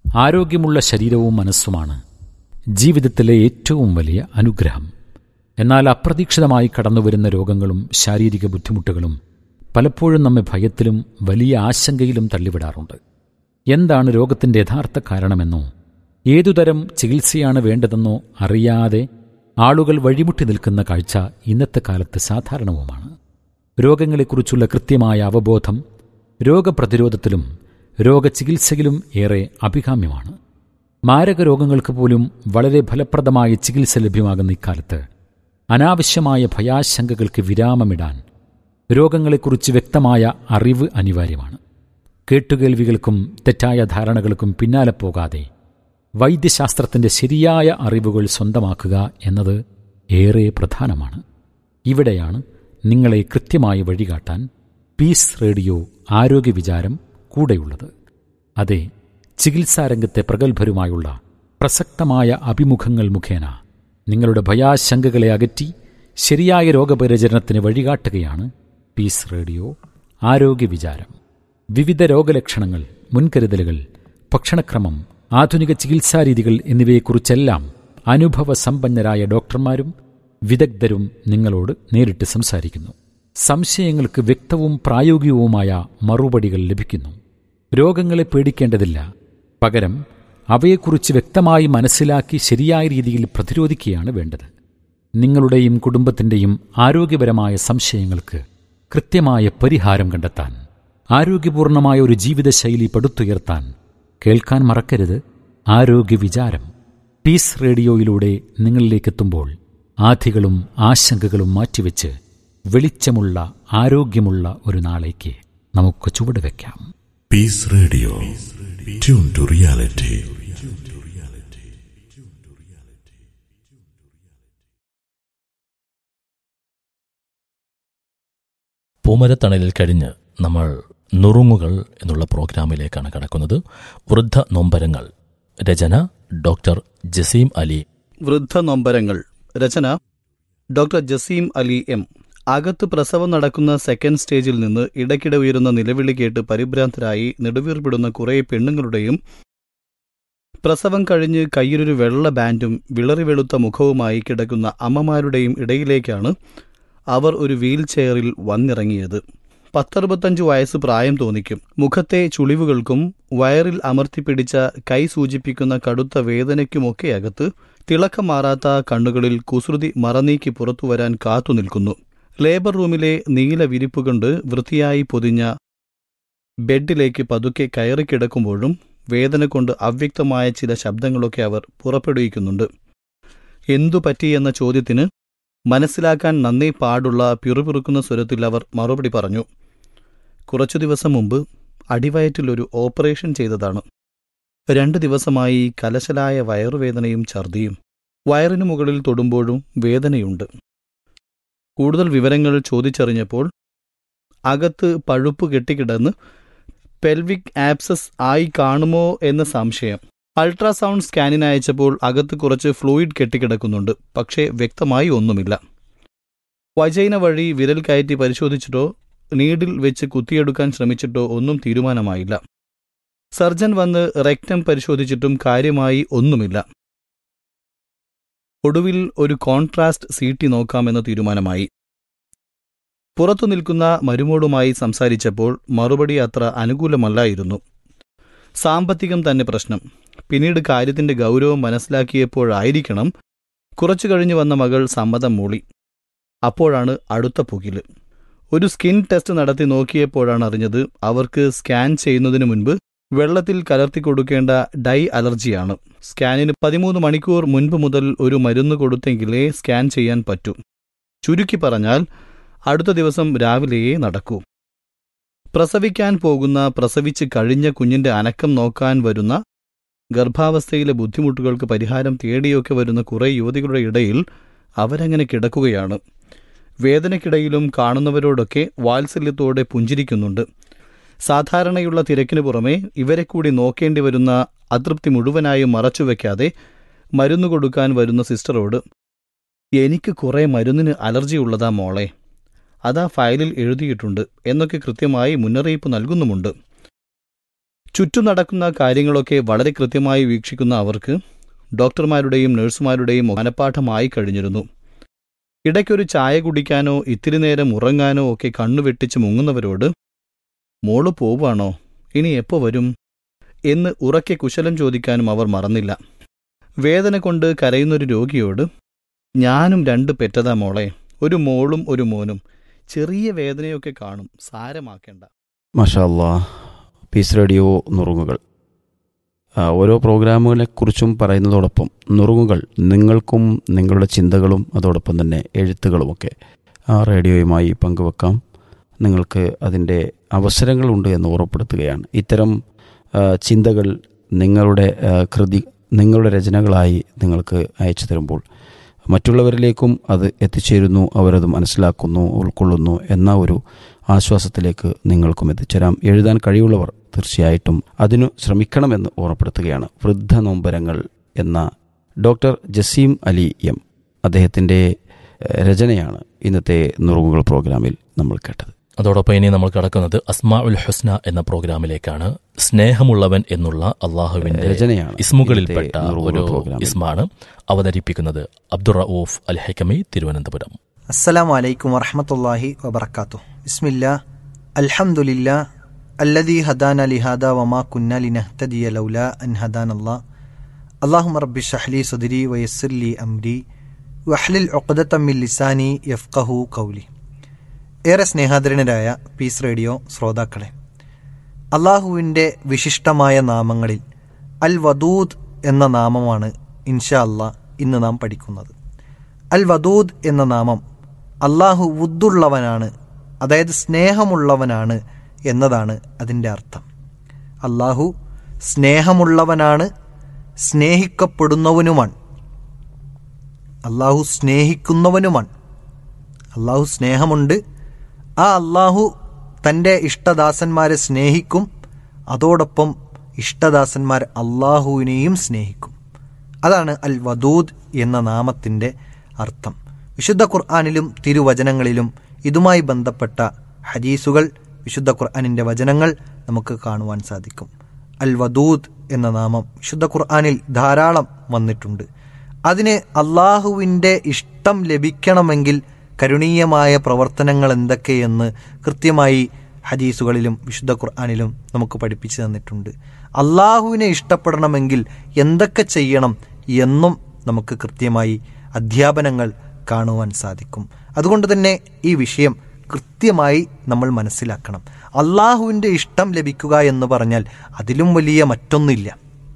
ആരോഗ്യമുള്ള ശരീരവും മനസ്സുമാണ് ജീവിതത്തിലെ ഏറ്റവും വലിയ അനുഗ്രഹം എന്നാൽ അപ്രതീക്ഷിതമായി കടന്നുവരുന്ന രോഗങ്ങളും ശാരീരിക ബുദ്ധിമുട്ടുകളും പലപ്പോഴും നമ്മെ ഭയത്തിലും വലിയ ആശങ്കയിലും തള്ളിവിടാറുണ്ട് എന്താണ് രോഗത്തിൻ്റെ യഥാർത്ഥ കാരണമെന്നോ ഏതുതരം ചികിത്സയാണ് വേണ്ടതെന്നോ അറിയാതെ ആളുകൾ വഴിമുട്ടി നിൽക്കുന്ന കാഴ്ച ഇന്നത്തെ കാലത്ത് സാധാരണവുമാണ് രോഗങ്ങളെക്കുറിച്ചുള്ള കൃത്യമായ അവബോധം രോഗപ്രതിരോധത്തിലും രോഗചികിത്സയിലും ഏറെ അഭികാമ്യമാണ് മാരക രോഗങ്ങൾക്ക് പോലും വളരെ ഫലപ്രദമായ ചികിത്സ ലഭ്യമാകുന്ന ഇക്കാലത്ത് അനാവശ്യമായ ഭയാശങ്കകൾക്ക് വിരാമമിടാൻ രോഗങ്ങളെക്കുറിച്ച് വ്യക്തമായ അറിവ് അനിവാര്യമാണ് കേട്ടുകേൾവികൾക്കും തെറ്റായ ധാരണകൾക്കും പിന്നാലെ പോകാതെ വൈദ്യശാസ്ത്രത്തിന്റെ ശരിയായ അറിവുകൾ സ്വന്തമാക്കുക എന്നത് ഏറെ പ്രധാനമാണ് ഇവിടെയാണ് നിങ്ങളെ കൃത്യമായി വഴികാട്ടാൻ പീസ് റേഡിയോ ആരോഗ്യ വിചാരം കൂടെയുള്ളത് അതെ ചികിത്സാരംഗത്തെ പ്രഗത്ഭരുമായുള്ള പ്രസക്തമായ അഭിമുഖങ്ങൾ മുഖേന നിങ്ങളുടെ ഭയാശങ്കകളെ അകറ്റി ശരിയായ രോഗപരിചരണത്തിന് വഴികാട്ടുകയാണ് പീസ് റേഡിയോ ആരോഗ്യ വിചാരം വിവിധ രോഗലക്ഷണങ്ങൾ മുൻകരുതലുകൾ ഭക്ഷണക്രമം ആധുനിക ചികിത്സാരീതികൾ എന്നിവയെക്കുറിച്ചെല്ലാം അനുഭവ സമ്പന്നരായ ഡോക്ടർമാരും വിദഗ്ധരും നിങ്ങളോട് നേരിട്ട് സംസാരിക്കുന്നു സംശയങ്ങൾക്ക് വ്യക്തവും പ്രായോഗികവുമായ മറുപടികൾ ലഭിക്കുന്നു രോഗങ്ങളെ പേടിക്കേണ്ടതില്ല പകരം അവയെക്കുറിച്ച് വ്യക്തമായി മനസ്സിലാക്കി ശരിയായ രീതിയിൽ പ്രതിരോധിക്കുകയാണ് വേണ്ടത് നിങ്ങളുടെയും കുടുംബത്തിൻ്റെയും ആരോഗ്യപരമായ സംശയങ്ങൾക്ക് കൃത്യമായ പരിഹാരം കണ്ടെത്താൻ ആരോഗ്യപൂർണമായ ഒരു ജീവിതശൈലി പടുത്തുയർത്താൻ കേൾക്കാൻ മറക്കരുത് ആരോഗ്യ വിചാരം പീസ് റേഡിയോയിലൂടെ നിങ്ങളിലേക്കെത്തുമ്പോൾ ആധികളും ആശങ്കകളും മാറ്റിവെച്ച് വെളിച്ചമുള്ള ആരോഗ്യമുള്ള ഒരു നാളേക്ക് നമുക്ക് ചുവടുവെക്കാം Peace Radio tune to reality പൂമരത്തണലിൽ കഴിഞ്ഞ് നമ്മൾ നുറുങ്ങുകൾ എന്നുള്ള പ്രോഗ്രാമിലേക്കാണ് കടക്കുന്നത് വൃദ്ധ നൊമ്പരങ്ങൾ രചന ഡോക്ടർ ജസീം അലി വൃദ്ധ നൊമ്പരങ്ങൾ രചന ഡോക്ടർ ജസീം അലി എം അകത്ത് പ്രസവം നടക്കുന്ന സെക്കൻഡ് സ്റ്റേജിൽ നിന്ന് ഇടയ്ക്കിടെ ഉയരുന്ന നിലവിളി കേട്ട് പരിഭ്രാന്തരായി നെടുവീർപ്പിടുന്ന കുറേ പെണ്ണുങ്ങളുടെയും പ്രസവം കഴിഞ്ഞ് കയ്യിലൊരു വെള്ള ബാൻഡും വിളറി വെളുത്ത മുഖവുമായി കിടക്കുന്ന അമ്മമാരുടെയും ഇടയിലേക്കാണ് അവർ ഒരു വീൽ ചെയറിൽ വന്നിറങ്ങിയത് പത്തറുപത്തഞ്ച് വയസ്സ് പ്രായം തോന്നിക്കും മുഖത്തെ ചുളിവുകൾക്കും വയറിൽ അമർത്തിപ്പിടിച്ച കൈ സൂചിപ്പിക്കുന്ന കടുത്ത വേദനയ്ക്കുമൊക്കെ അകത്ത് തിളക്കം മാറാത്ത കണ്ണുകളിൽ കുസൃതി മറനീക്കി പുറത്തുവരാൻ കാത്തുനിൽക്കുന്നു ലേബർ റൂമിലെ നീല വിരിപ്പുകൊണ്ട് വൃത്തിയായി പൊതിഞ്ഞ ബെഡിലേക്ക് പതുക്കെ കയറിക്കിടക്കുമ്പോഴും വേദന കൊണ്ട് അവ്യക്തമായ ചില ശബ്ദങ്ങളൊക്കെ അവർ പുറപ്പെടുവിക്കുന്നുണ്ട് എന്തു പറ്റിയെന്ന ചോദ്യത്തിന് മനസ്സിലാക്കാൻ നന്നേ പാടുള്ള പിറുപിറുക്കുന്ന സ്വരത്തിൽ അവർ മറുപടി പറഞ്ഞു കുറച്ചു ദിവസം മുമ്പ് അടിവയറ്റിലൊരു ഓപ്പറേഷൻ ചെയ്തതാണ് രണ്ടു ദിവസമായി കലശലായ വയറുവേദനയും ഛർദിയും വയറിനു മുകളിൽ തൊടുമ്പോഴും വേദനയുണ്ട് കൂടുതൽ വിവരങ്ങൾ ചോദിച്ചറിഞ്ഞപ്പോൾ അകത്ത് പഴുപ്പ് കെട്ടിക്കിടന്ന് പെൽവിക് ആപ്സസ് ആയി കാണുമോ എന്ന സംശയം അൾട്രാസൗണ്ട് സ്കാനിന് അയച്ചപ്പോൾ അകത്ത് കുറച്ച് ഫ്ലൂയിഡ് കെട്ടിക്കിടക്കുന്നുണ്ട് പക്ഷേ വ്യക്തമായി ഒന്നുമില്ല വജൈന വഴി വിരൽ കയറ്റി പരിശോധിച്ചിട്ടോ നീഡിൽ വെച്ച് കുത്തിയെടുക്കാൻ ശ്രമിച്ചിട്ടോ ഒന്നും തീരുമാനമായില്ല സർജൻ വന്ന് റെക്റ്റം പരിശോധിച്ചിട്ടും കാര്യമായി ഒന്നുമില്ല ഒടുവിൽ ഒരു കോൺട്രാസ്റ്റ് സീറ്റി നോക്കാമെന്ന തീരുമാനമായി പുറത്തു നിൽക്കുന്ന മരുമോളുമായി സംസാരിച്ചപ്പോൾ മറുപടി അത്ര അനുകൂലമല്ലായിരുന്നു സാമ്പത്തികം തന്നെ പ്രശ്നം പിന്നീട് കാര്യത്തിന്റെ ഗൗരവം മനസ്സിലാക്കിയപ്പോഴായിരിക്കണം കുറച്ചു കഴിഞ്ഞു വന്ന മകൾ സമ്മതം മൂളി അപ്പോഴാണ് അടുത്ത പുകില് ഒരു സ്കിൻ ടെസ്റ്റ് നടത്തി നോക്കിയപ്പോഴാണ് അറിഞ്ഞത് അവർക്ക് സ്കാൻ ചെയ്യുന്നതിന് മുൻപ് വെള്ളത്തിൽ കലർത്തി കൊടുക്കേണ്ട ഡൈ അലർജിയാണ് സ്കാനിന് പതിമൂന്ന് മണിക്കൂർ മുൻപ് മുതൽ ഒരു മരുന്ന് കൊടുത്തെങ്കിലേ സ്കാൻ ചെയ്യാൻ പറ്റൂ ചുരുക്കി പറഞ്ഞാൽ അടുത്ത ദിവസം രാവിലെയേ നടക്കൂ പ്രസവിക്കാൻ പോകുന്ന പ്രസവിച്ച് കഴിഞ്ഞ കുഞ്ഞിന്റെ അനക്കം നോക്കാൻ വരുന്ന ഗർഭാവസ്ഥയിലെ ബുദ്ധിമുട്ടുകൾക്ക് പരിഹാരം തേടിയൊക്കെ വരുന്ന കുറേ യുവതികളുടെ ഇടയിൽ അവരങ്ങനെ കിടക്കുകയാണ് വേദനയ്ക്കിടയിലും കാണുന്നവരോടൊക്കെ വാത്സല്യത്തോടെ പുഞ്ചിരിക്കുന്നുണ്ട് സാധാരണയുള്ള തിരക്കിനു പുറമെ ഇവരെ കൂടി നോക്കേണ്ടി വരുന്ന അതൃപ്തി മുഴുവനായും മറച്ചുവെക്കാതെ മരുന്ന് കൊടുക്കാൻ വരുന്ന സിസ്റ്ററോട് എനിക്ക് കുറേ മരുന്നിന് അലർജി ഉള്ളതാ മോളെ അതാ ഫയലിൽ എഴുതിയിട്ടുണ്ട് എന്നൊക്കെ കൃത്യമായി മുന്നറിയിപ്പ് നൽകുന്നുമുണ്ട് ചുറ്റും നടക്കുന്ന കാര്യങ്ങളൊക്കെ വളരെ കൃത്യമായി വീക്ഷിക്കുന്ന അവർക്ക് ഡോക്ടർമാരുടെയും നഴ്സുമാരുടെയും മനപ്പാഠമായി കഴിഞ്ഞിരുന്നു ഇടയ്ക്കൊരു ചായ കുടിക്കാനോ ഇത്തിരി നേരം ഉറങ്ങാനോ ഒക്കെ കണ്ണു വെട്ടിച്ച് മുങ്ങുന്നവരോട് മോള് പോവാണോ ഇനി എപ്പോ വരും എന്ന് ഉറക്കെ കുശലം ചോദിക്കാനും അവർ മറന്നില്ല വേദന കൊണ്ട് കരയുന്നൊരു രോഗിയോട് ഞാനും രണ്ട് പെറ്റതാ മോളെ ഒരു മോളും ഒരു മോനും ചെറിയ വേദനയൊക്കെ കാണും സാരമാക്കേണ്ട മഷാല്ലാ പീസ് റേഡിയോ നുറുങ്ങുകൾ ആ, ഓരോ പ്രോഗ്രാമുകളെക്കുറിച്ചും പറയുന്നതോടൊപ്പം നുറുങ്ങുകൾ നിങ്ങൾക്കും നിങ്ങളുടെ ചിന്തകളും അതോടൊപ്പം തന്നെ എഴുത്തുകളുമൊക്കെ ആ റേഡിയോയുമായി പങ്കുവെക്കാം നിങ്ങൾക്ക് അതിൻ്റെ അവസരങ്ങളുണ്ട് എന്ന് ഓർമ്മപ്പെടുത്തുകയാണ് ഇത്തരം ആ, ചിന്തകൾ നിങ്ങളുടെ ആ, കൃതി നിങ്ങളുടെ രചനകളായി നിങ്ങൾക്ക് അയച്ചു തരുമ്പോൾ മറ്റുള്ളവരിലേക്കും അത് എത്തിച്ചേരുന്നു അവരത് മനസ്സിലാക്കുന്നു ഉൾക്കൊള്ളുന്നു എന്ന ഒരു ആശ്വാസത്തിലേക്ക് നിങ്ങൾക്കും എത്തിച്ചേരാം എഴുതാൻ കഴിവുള്ളവർ തീർച്ചയായിട്ടും അതിനു ശ്രമിക്കണമെന്ന് ഓർമ്മപ്പെടുത്തുകയാണ് വൃദ്ധ നൊമ്പരങ്ങൾ എന്ന ഡോക്ടർ ജസീം അലി എം അദ്ദേഹത്തിൻ്റെ ഏഹ്, രചനയാണ് ഇന്നത്തെ നുറുങ്ങുകൾ പ്രോഗ്രാമിൽ നമ്മൾ കേട്ടത് അതോടൊപ്പം ഇനി നമ്മൾ കടക്കുന്നത് അസ്മാ ഉൽ ഹുസ്ന എന്ന പ്രോഗ്രാമിലേക്കാണ് സ്നേഹമുള്ളവൻ എന്നുള്ള അള്ളാഹുവിന്റെ രചനയാണ് ഇസ്മുകളിൽപ്പെട്ട ഇന്നത്തെ നുറുങ്ങുകൾ ഒരു പ്രോഗ്രാമിൽ. ഇസ്മാണ് അവതരിപ്പിക്കുന്നത് അബ്ദുൾ റഊഫ് അൽ ഹൈക്കമി തിരുവനന്തപുരം السلام عليكم ورحمة الله وبركاته بسم الله الحمد لله الذي هدانا لهذا وما كنا لنهتدي لولا أن هدانا الله اللهم رب اشرح لي صدري ويسر لي أمري واحلل عقدة من لساني يفقه قولي ഏറെ സ്നേഹാദരനരായ പീസ് റേഡിയോ ശ്രോതാക്കളെ അള്ളാഹുവിൻ്റെ വിശിഷ്ടമായ നാമങ്ങളിൽ അൽ വദൂദ് എന്ന നാമമാണ് ഇൻഷാ അല്ലാ ഇന്ന് നാം പഠിക്കുന്നത് അൽ വദൂദ് എന്ന നാമം അള്ളാഹു വുദ്ദുള്ളവനാണ് അതായത് സ്നേഹമുള്ളവനാണ് എന്നതാണ് അതിൻ്റെ അർത്ഥം അള്ളാഹു സ്നേഹമുള്ളവനാണ് സ്നേഹിക്കപ്പെടുന്നവനുമാണ് അള്ളാഹു സ്നേഹിക്കുന്നവനുമാണ് അള്ളാഹു സ്നേഹമുണ്ട് ആ അള്ളാഹു തൻ്റെ ഇഷ്ടദാസന്മാരെ സ്നേഹിക്കും അതോടൊപ്പം ഇഷ്ടദാസന്മാർ അള്ളാഹുവിനെയും സ്നേഹിക്കും അതാണ് അൽ വദൂദ് എന്ന നാമത്തിൻ്റെ അർത്ഥം വിശുദ്ധ ഖുർആാനിലും തിരുവചനങ്ങളിലും ഇതുമായി ബന്ധപ്പെട്ട ഹദീസുകൾ വിശുദ്ധ ഖുർആാനിൻ്റെ വചനങ്ങൾ നമുക്ക് കാണുവാൻ സാധിക്കും അൽ വദൂദ് എന്ന നാമം വിശുദ്ധ ഖുർആാനിൽ ധാരാളം വന്നിട്ടുണ്ട് അതിന് അള്ളാഹുവിൻ്റെ ഇഷ്ടം ലഭിക്കണമെങ്കിൽ കരുണീയമായ പ്രവർത്തനങ്ങൾ എന്തൊക്കെയെന്ന് കൃത്യമായി ഹദീസുകളിലും വിശുദ്ധ ഖുർആാനിലും നമുക്ക് പഠിപ്പിച്ചു തന്നിട്ടുണ്ട് അള്ളാഹുവിനെ ഇഷ്ടപ്പെടണമെങ്കിൽ എന്തൊക്കെ ചെയ്യണം എന്നും നമുക്ക് കൃത്യമായി അധ്യാപനങ്ങൾ കാണുവാൻ സാധിക്കും അതുകൊണ്ട് തന്നെ ഈ വിഷയം കൃത്യമായി നമ്മൾ മനസ്സിലാക്കണം അള്ളാഹുവിൻ്റെ ഇഷ്ടം ലഭിക്കുക എന്ന് പറഞ്ഞാൽ അതിലും വലിയ മറ്റൊന്നില്ല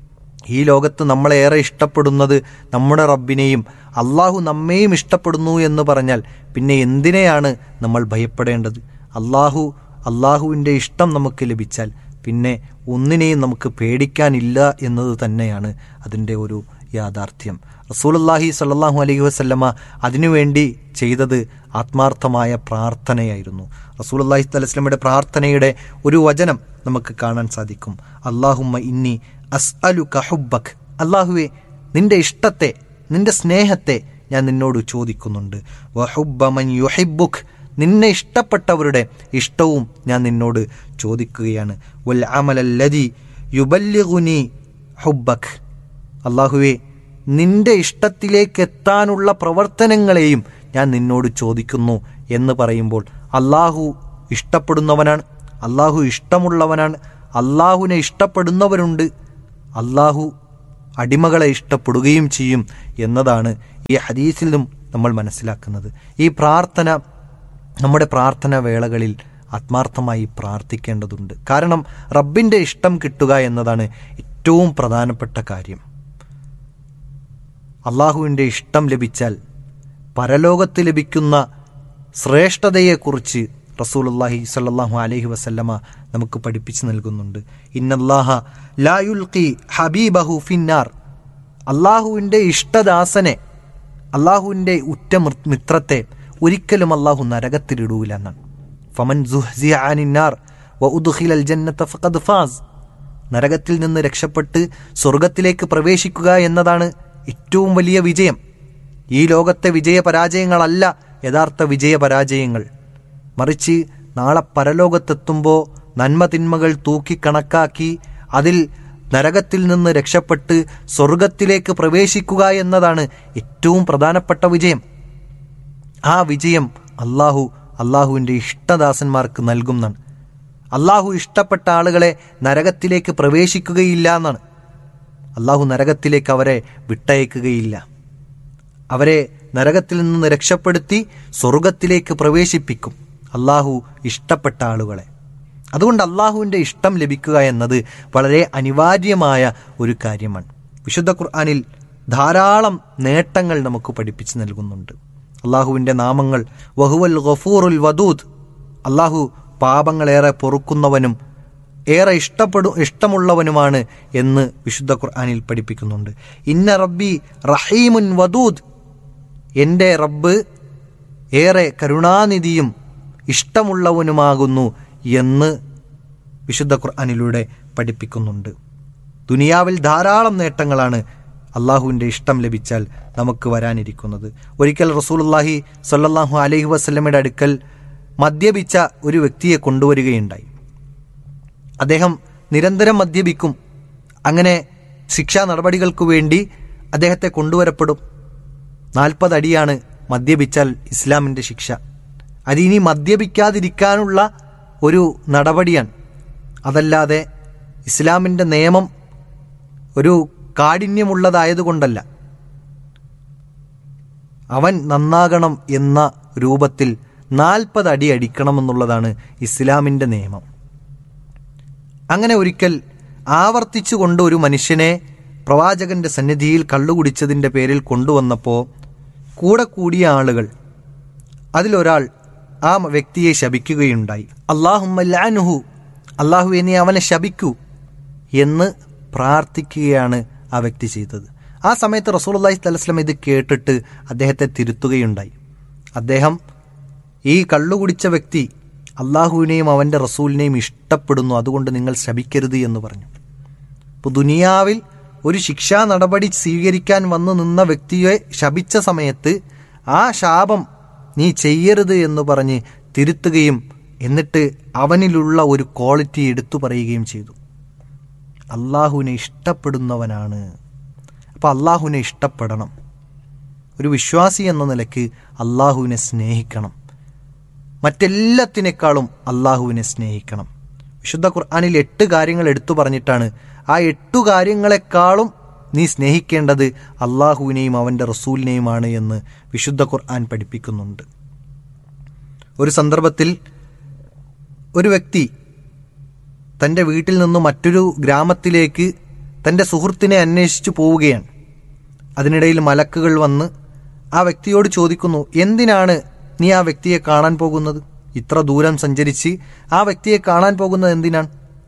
ഈ ലോകത്ത് നമ്മളേറെ ഇഷ്ടപ്പെടുന്നത് നമ്മുടെ റബ്ബിനെയും അള്ളാഹു നമ്മെയും ഇഷ്ടപ്പെടുന്നു എന്ന് പറഞ്ഞാൽ പിന്നെ എന്തിനെയാണ് നമ്മൾ ഭയപ്പെടേണ്ടത് അള്ളാഹു അള്ളാഹുവിൻ്റെ ഇഷ്ടം നമുക്ക് ലഭിച്ചാൽ പിന്നെ ഒന്നിനെയും നമുക്ക് പേടിക്കാനില്ല എന്നത് തന്നെയാണ് അതിൻ്റെ ഒരു യാഥാർത്ഥ്യം റസൂലുള്ളാഹി സ്വല്ലല്ലാഹു അലൈഹി വസല്ലമ അതിനുവേണ്ടി ചെയ്തത് ആത്മാർത്ഥമായ പ്രാർത്ഥനയായിരുന്നു റസൂലുള്ളാഹി സ്വലസ്ലമയുടെ പ്രാർത്ഥനയുടെ ഒരു വചനം നമുക്ക് കാണാൻ സാധിക്കും അള്ളാഹുമ്മ ഇന്നി അസ്അലു കഹുബക് അള്ളാഹുവെ നിന്റെ ഇഷ്ടത്തെ നിന്റെ സ്നേഹത്തെ ഞാൻ നിന്നോട് ചോദിക്കുന്നുണ്ട് വഹുബ്ബ മൻ യുഹിബ്ബുക് നിന്നെ ഇഷ്ടപ്പെട്ടവരുടെ ഇഷ്ടവും ഞാൻ നിന്നോട് ചോദിക്കുകയാണ് വൽ അമലല്ലതി യുബല്ലിഗുനി ഹുബ്ബക് അള്ളാഹുവെ നിന്റെ ഇഷ്ടത്തിലേക്ക് എത്താനുള്ള പ്രവർത്തനങ്ങളെയും ഞാൻ നിന്നോട് ചോദിക്കുന്നു എന്ന് പറയുമ്പോൾ അള്ളാഹു ഇഷ്ടപ്പെടുന്നവനാണ് അള്ളാഹു ഇഷ്ടമുള്ളവനാണ് അള്ളാഹുവിനെ ഇഷ്ടപ്പെടുന്നവരുണ്ട് അള്ളാഹു അടിമകളെ ഇഷ്ടപ്പെടുകയും ചെയ്യും എന്നതാണ് ഈ ഹദീസിൽ നിന്നും നമ്മൾ മനസ്സിലാക്കുന്നത് ഈ പ്രാർത്ഥന നമ്മുടെ പ്രാർത്ഥന വേളകളിൽ ആത്മാർത്ഥമായി പ്രാർത്ഥിക്കേണ്ടതുണ്ട് കാരണം റബ്ബിൻ്റെ ഇഷ്ടം കിട്ടുക എന്നതാണ് ഏറ്റവും പ്രധാനപ്പെട്ട കാര്യം അള്ളാഹുവിൻ്റെ ഇഷ്ടം ലഭിച്ചാൽ പരലോകത്ത് ലഭിക്കുന്ന ശ്രേഷ്ഠതയെക്കുറിച്ച് റസൂലുള്ളാഹി സ്വല്ലല്ലാഹു അലൈഹി വസല്ലമ നമുക്ക് പഠിപ്പിച്ചു നൽകുന്നുണ്ട് ഇന്നല്ലാഹ ലായുൽഖി ഹബീബഹു ഫിന്നാർ അള്ളാഹുവിൻ്റെ ഇഷ്ടദാസനെ അള്ളാഹുവിൻ്റെ ഉറ്റ മിർ- മിത്രത്തെ ഒരിക്കലും അള്ളാഹു നരകത്തിലിടൂല എന്നാണ് ഫമൻ സുഹ്സിയ അനിന്നാർ വ ഉദ്ഖിലൽ ജന്നത ഫഖദ് ഫാസ് നരകത്തിൽ നിന്ന് രക്ഷപ്പെട്ട് സ്വർഗത്തിലേക്ക് പ്രവേശിക്കുക എന്നതാണ് ഏറ്റവും വലിയ വിജയം ഈ ലോകത്തെ വിജയപരാജയങ്ങളല്ല യഥാർത്ഥ വിജയപരാജയങ്ങൾ മറിച്ച് നാളെ പരലോകത്തെത്തുമ്പോൾ നന്മ തിന്മകൾ തൂക്കി കണക്കാക്കി അതിൽ നരകത്തിൽ നിന്ന് രക്ഷപ്പെട്ട് സ്വർഗത്തിലേക്ക് പ്രവേശിക്കുക എന്നതാണ് ഏറ്റവും പ്രധാനപ്പെട്ട വിജയം ആ വിജയം അള്ളാഹു അള്ളാഹുവിൻ്റെ ഇഷ്ടദാസന്മാർക്ക് നൽകുന്നതാണ് അള്ളാഹു ഇഷ്ടപ്പെട്ട ആളുകളെ നരകത്തിലേക്ക് പ്രവേശിക്കുകയില്ല എന്നാണ് അള്ളാഹു നരകത്തിലേക്ക് അവരെ വിട്ടയക്കുകയില്ല അവരെ നരകത്തിൽ നിന്ന് രക്ഷപ്പെടുത്തി സ്വർഗത്തിലേക്ക് പ്രവേശിപ്പിക്കും അള്ളാഹു ഇഷ്ടപ്പെട്ട ആളുകളെ അതുകൊണ്ട് അള്ളാഹുവിൻ്റെ ഇഷ്ടം ലഭിക്കുക എന്നത് വളരെ അനിവാര്യമായ ഒരു കാര്യമാണ് വിശുദ്ധ ഖുർആാനിൽ ധാരാളം നേട്ടങ്ങൾ നമുക്ക് പഠിപ്പിച്ചു നൽകുന്നുണ്ട് അള്ളാഹുവിൻ്റെ നാമങ്ങൾ വഹുവൽ ഗഫൂറുൽ വദൂദ് അള്ളാഹു പാപങ്ങളേറെ പൊറുക്കുന്നവനും ഏറെ ഇഷ്ടപ്പെടു ഇഷ്ടമുള്ളവനുമാണ് എന്ന് വിശുദ്ധ ഖുർആാനിൽ പഠിപ്പിക്കുന്നുണ്ട് ഇന്ന റബ്ബി റഹീമുൻ വദൂദ് എൻ്റെ റബ്ബ് ഏറെ കരുണാനിധിയും ഇഷ്ടമുള്ളവനുമാകുന്നു എന്ന് വിശുദ്ധ ഖുർആാനിലൂടെ പഠിപ്പിക്കുന്നുണ്ട് ദുനിയാവിൽ ധാരാളം നേട്ടങ്ങളാണ് അള്ളാഹുവിൻ്റെ ഇഷ്ടം ലഭിച്ചാൽ നമുക്ക് വരാനിരിക്കുന്നത് ഒരിക്കൽ റസൂലുള്ളാഹി സ്വല്ലല്ലാഹു അലൈഹി വസല്ലമയുടെ അടുക്കൽ മദ്യപിച്ച ഒരു വ്യക്തിയെ കൊണ്ടുവരികയുണ്ടായി അദ്ദേഹം നിരന്തരം മദ്യപിക്കും അങ്ങനെ ശിക്ഷാ നടപടികൾക്കു വേണ്ടി അദ്ദേഹത്തെ കൊണ്ടുവരപ്പെടും നാൽപ്പത് അടിയാണ് മദ്യപിച്ചാൽ ഇസ്ലാമിൻ്റെ ശിക്ഷ അതിനി മദ്യപിക്കാതിരിക്കാനുള്ള ഒരു നടപടിയാണ് അതല്ലാതെ ഇസ്ലാമിൻ്റെ നിയമം ഒരു കാഠിന്യമുള്ളതായതുകൊണ്ടല്ല അവൻ നന്നാകണം എന്ന രൂപത്തിൽ നാൽപ്പത് അടി അടിക്കണമെന്നുള്ളതാണ് ഇസ്ലാമിൻ്റെ നിയമം അങ്ങനെ ഒരിക്കൽ ആവർത്തിച്ചുകൊണ്ട് ഒരു മനുഷ്യനെ പ്രവാചകന്റെ സന്നിധിയിൽ കള്ളുകുടിച്ചതിൻ്റെ പേരിൽ കൊണ്ടുവന്നപ്പോൾ കൂടെ കൂടിയ ആളുകൾ അതിലൊരാൾ ആ വ്യക്തിയെ ശപിക്കുകയുണ്ടായി അള്ളാഹുമല്ലാനുഹു അള്ളാഹു നീ അവനെ ശപിക്കൂ എന്ന് പ്രാർത്ഥിക്കുകയാണ് ആ വ്യക്തി ചെയ്തത് ആ സമയത്ത് റസൂൽ തലസ്ലം ഇത് കേട്ടിട്ട് അദ്ദേഹത്തെ തിരുത്തുകയുണ്ടായി അദ്ദേഹം ഈ കള്ളുകുടിച്ച വ്യക്തി അള്ളാഹുവിനെയും അവൻ്റെ റസൂലിനെയും ഇഷ്ടപ്പെടുന്നു അതുകൊണ്ട് നിങ്ങൾ ശപിക്കരുത് എന്ന് പറഞ്ഞു ഇപ്പോൾ ദുനിയാവിൽ ഒരു ശിക്ഷാ നടപടി സ്വീകരിക്കാൻ വന്നു നിന്ന വ്യക്തിയെ ശപിച്ച സമയത്ത് ആ ശാപം നീ ചെയ്യരുത് എന്ന് പറഞ്ഞ് തിരുത്തുകയും എന്നിട്ട് അവനിലുള്ള ഒരു ക്വാളിറ്റി എടുത്തു പറയുകയും ചെയ്തു അള്ളാഹുവിനെ ഇഷ്ടപ്പെടുന്നവനാണ് അപ്പോൾ അള്ളാഹുവിനെ ഇഷ്ടപ്പെടണം ഒരു വിശ്വാസി എന്ന നിലയ്ക്ക് അള്ളാഹുവിനെ സ്നേഹിക്കണം മറ്റെല്ലാത്തിനേക്കാളും അള്ളാഹുവിനെ സ്നേഹിക്കണം വിശുദ്ധ ഖുർആാനിൽ എട്ട് കാര്യങ്ങൾ എടുത്തു പറഞ്ഞിട്ടാണ് ആ എട്ടു കാര്യങ്ങളെക്കാളും നീ സ്നേഹിക്കേണ്ടത് അള്ളാഹുവിനെയും അവൻ്റെ റസൂലിനെയുമാണ് എന്ന് വിശുദ്ധ ഖുർആൻ പഠിപ്പിക്കുന്നുണ്ട് ഒരു സന്ദർഭത്തിൽ ഒരു വ്യക്തി തൻ്റെ വീട്ടിൽ നിന്ന് മറ്റൊരു ഗ്രാമത്തിലേക്ക് തൻ്റെ സുഹൃത്തിനെ അന്വേഷിച്ചു പോവുകയാണ് അതിനിടയിൽ മലക്കുകൾ വന്ന് ആ വ്യക്തിയോട് ചോദിക്കുന്നു എന്തിനാണ് നീ ആ വ്യക്തിയെ കാണാൻ പോകുന്നത് ഇത്ര ദൂരം സഞ്ചരിച്ച് ആ വ്യക്തിയെ കാണാൻ പോകുന്നത് എന്തിനാണ്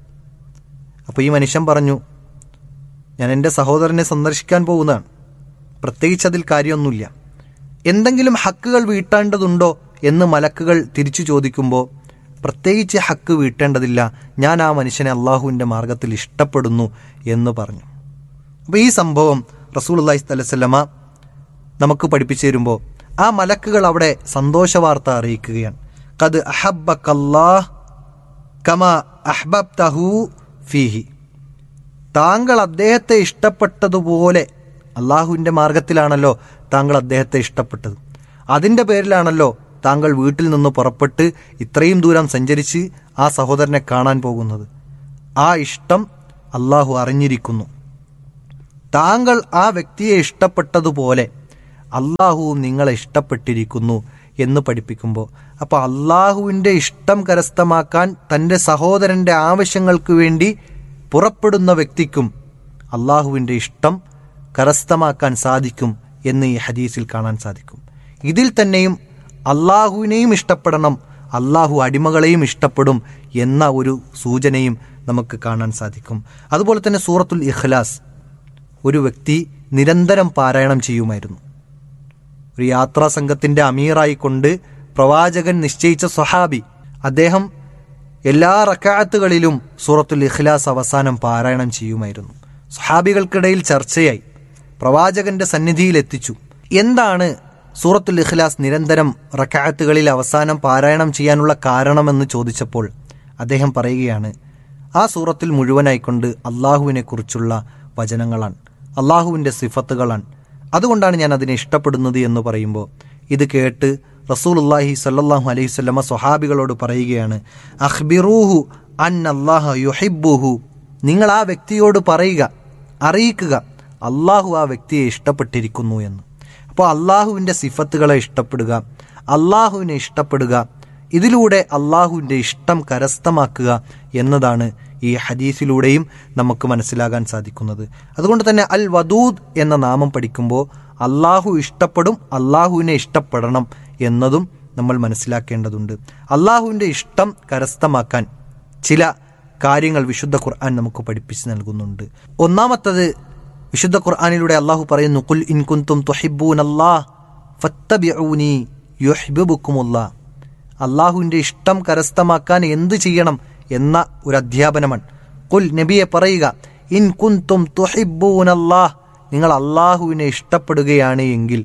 അപ്പോൾ ഈ മനുഷ്യൻ പറഞ്ഞു ഞാൻ എൻ്റെ സഹോദരനെ സന്ദർശിക്കാൻ പോകുന്നതാണ് പ്രത്യേകിച്ച് അതിൽ കാര്യമൊന്നുമില്ല എന്തെങ്കിലും ഹക്കുകൾ വീട്ടേണ്ടതുണ്ടോ എന്ന് മലക്കുകൾ തിരിച്ചു ചോദിക്കുമ്പോൾ പ്രത്യേകിച്ച് ഹക്ക് വീട്ടേണ്ടതില്ല ഞാൻ ആ മനുഷ്യനെ അള്ളാഹുവിൻ്റെ മാർഗത്തിൽ ഇഷ്ടപ്പെടുന്നു എന്ന് പറഞ്ഞു അപ്പോൾ ഈ സംഭവം റസൂൽ അള്ളാഹി സ്വലമ നമുക്ക് പഠിപ്പിച്ചു തരുമ്പോൾ ആ മലക്കുകൾ അവിടെ സന്തോഷ വാർത്ത അറിയിക്കുകയാണ് കത് അഹബക്കല്ലാഹ് കമ അഹ്ബബ് തഹു ഫീഹി താങ്കൾ അദ്ദേഹത്തെ ഇഷ്ടപ്പെട്ടതുപോലെ അള്ളാഹുവിൻ്റെ മാർഗത്തിലാണല്ലോ താങ്കൾ അദ്ദേഹത്തെ ഇഷ്ടപ്പെട്ടത് അതിൻ്റെ പേരിലാണല്ലോ താങ്കൾ വീട്ടിൽ നിന്ന് പുറപ്പെട്ട് ഇത്രയും ദൂരം സഞ്ചരിച്ച് ആ സഹോദരനെ കാണാൻ പോകുന്നത് ആ ഇഷ്ടം അള്ളാഹു അറിഞ്ഞിരിക്കുന്നു താങ്കൾ ആ വ്യക്തിയെ ഇഷ്ടപ്പെട്ടതുപോലെ അള്ളാഹുവും നിങ്ങളെ ഇഷ്ടപ്പെട്ടിരിക്കുന്നു എന്ന് പഠിപ്പിക്കുമ്പോൾ അപ്പോൾ അള്ളാഹുവിൻ്റെ ഇഷ്ടം കരസ്ഥമാക്കാൻ തൻ്റെ സഹോദരൻ്റെ ആവശ്യങ്ങൾക്ക് വേണ്ടി പുറപ്പെടുന്ന വ്യക്തിക്കും അള്ളാഹുവിൻ്റെ ഇഷ്ടം കരസ്ഥമാക്കാൻ സാധിക്കും എന്ന് ഈ ഹദീസിൽ കാണാൻ സാധിക്കും ഇതിൽ തന്നെയും അള്ളാഹുവിനെയും ഇഷ്ടപ്പെടണം അള്ളാഹു അടിമകളെയും ഇഷ്ടപ്പെടും എന്ന ഒരു സൂചനയും നമുക്ക് കാണാൻ സാധിക്കും അതുപോലെ തന്നെ സൂറത്തുൽ ഇഖ്ലാസ് ഒരു വ്യക്തി നിരന്തരം പാരായണം ചെയ്യുമായിരുന്നു ഒരു യാത്രാ സംഘത്തിൻ്റെ അമീറായിക്കൊണ്ട് പ്രവാചകൻ നിശ്ചയിച്ച സ്വഹാബി അദ്ദേഹം എല്ലാ റക്കാത്തുകളിലും സൂറത്തുൽ ഇഖ്ലാസ് അവസാനം പാരായണം ചെയ്യുമായിരുന്നു സ്വഹാബികൾക്കിടയിൽ ചർച്ചയായി പ്രവാചകന്റെ സന്നിധിയിൽ എത്തിച്ചു എന്താണ് സൂറത്തുൽ ഇഖ്ലാസ് നിരന്തരം റക്കാത്തുകളിൽ അവസാനം പാരായണം ചെയ്യാനുള്ള കാരണമെന്ന് ചോദിച്ചപ്പോൾ അദ്ദേഹം പറയുകയാണ് ആ സൂറത്തിൽ മുഴുവനായിക്കൊണ്ട് അള്ളാഹുവിനെക്കുറിച്ചുള്ള വചനങ്ങളാണ് അള്ളാഹുവിൻ്റെ സിഫത്തുകളാണ് അതുകൊണ്ടാണ് ഞാൻ അതിനെ ഇഷ്ടപ്പെടുന്നത് എന്ന് പറയുമ്പോൾ ഇത് കേട്ട് റസൂലുല്ലാഹി സല്ലാഹു അലൈഹി സ്വല്ലമ സ്വഹാബികളോട് പറയുകയാണ് അഖ്ബിറൂഹു അൻ അള്ളാഹ യുഹിബുഹു നിങ്ങൾ ആ വ്യക്തിയോട് പറയുക അറിയിക്കുക അള്ളാഹു ആ വ്യക്തിയെ ഇഷ്ടപ്പെട്ടിരിക്കുന്നു എന്ന് അപ്പോൾ അള്ളാഹുവിൻ്റെ സിഫത്തുകളെ ഇഷ്ടപ്പെടുക അള്ളാഹുവിനെ ഇഷ്ടപ്പെടുക ഇതിലൂടെ അള്ളാഹുവിൻ്റെ ഇഷ്ടം കരസ്ഥമാക്കുക എന്നതാണ് ഈ ഹദീസിലൂടെയും നമുക്ക് മനസ്സിലാകാൻ സാധിക്കുന്നത് അതുകൊണ്ട് തന്നെ അൽ വദൂദ് എന്ന നാമം പഠിക്കുമ്പോൾ അള്ളാഹു ഇഷ്ടപ്പെടും അള്ളാഹുവിനെ ഇഷ്ടപ്പെടണം എന്നതും നമ്മൾ മനസ്സിലാക്കേണ്ടതുണ്ട് അള്ളാഹുവിൻ്റെ ഇഷ്ടം കരസ്ഥമാക്കാൻ ചില കാര്യങ്ങൾ വിശുദ്ധ ഖുർആൻ നമുക്ക് പഠിപ്പിച്ച് നൽകുന്നുണ്ട് ഒന്നാമത്തത് വിശുദ്ധ ഖുർആാനിലൂടെ അള്ളാഹു പറയുന്നു കുൽ ഇൻകുന്തും തുഹിബൂൻ അല്ലാഹ് ഫത്തബിഊനി യുഹിബുക്കുമുല്ലാ അള്ളാഹുവിൻ്റെ ഇഷ്ടം കരസ്ഥമാക്കാൻ എന്ത് ചെയ്യണം എന്ന ഒരു അധ്യാപനമാണ് കുൽ നബിയെ പറയുക ഇൻ കുന്തും തുഹിബൂൻ അല്ലാഹ് നിങ്ങൾ അള്ളാഹുവിനെ ഇഷ്ടപ്പെടുകയാണ് എങ്കിൽ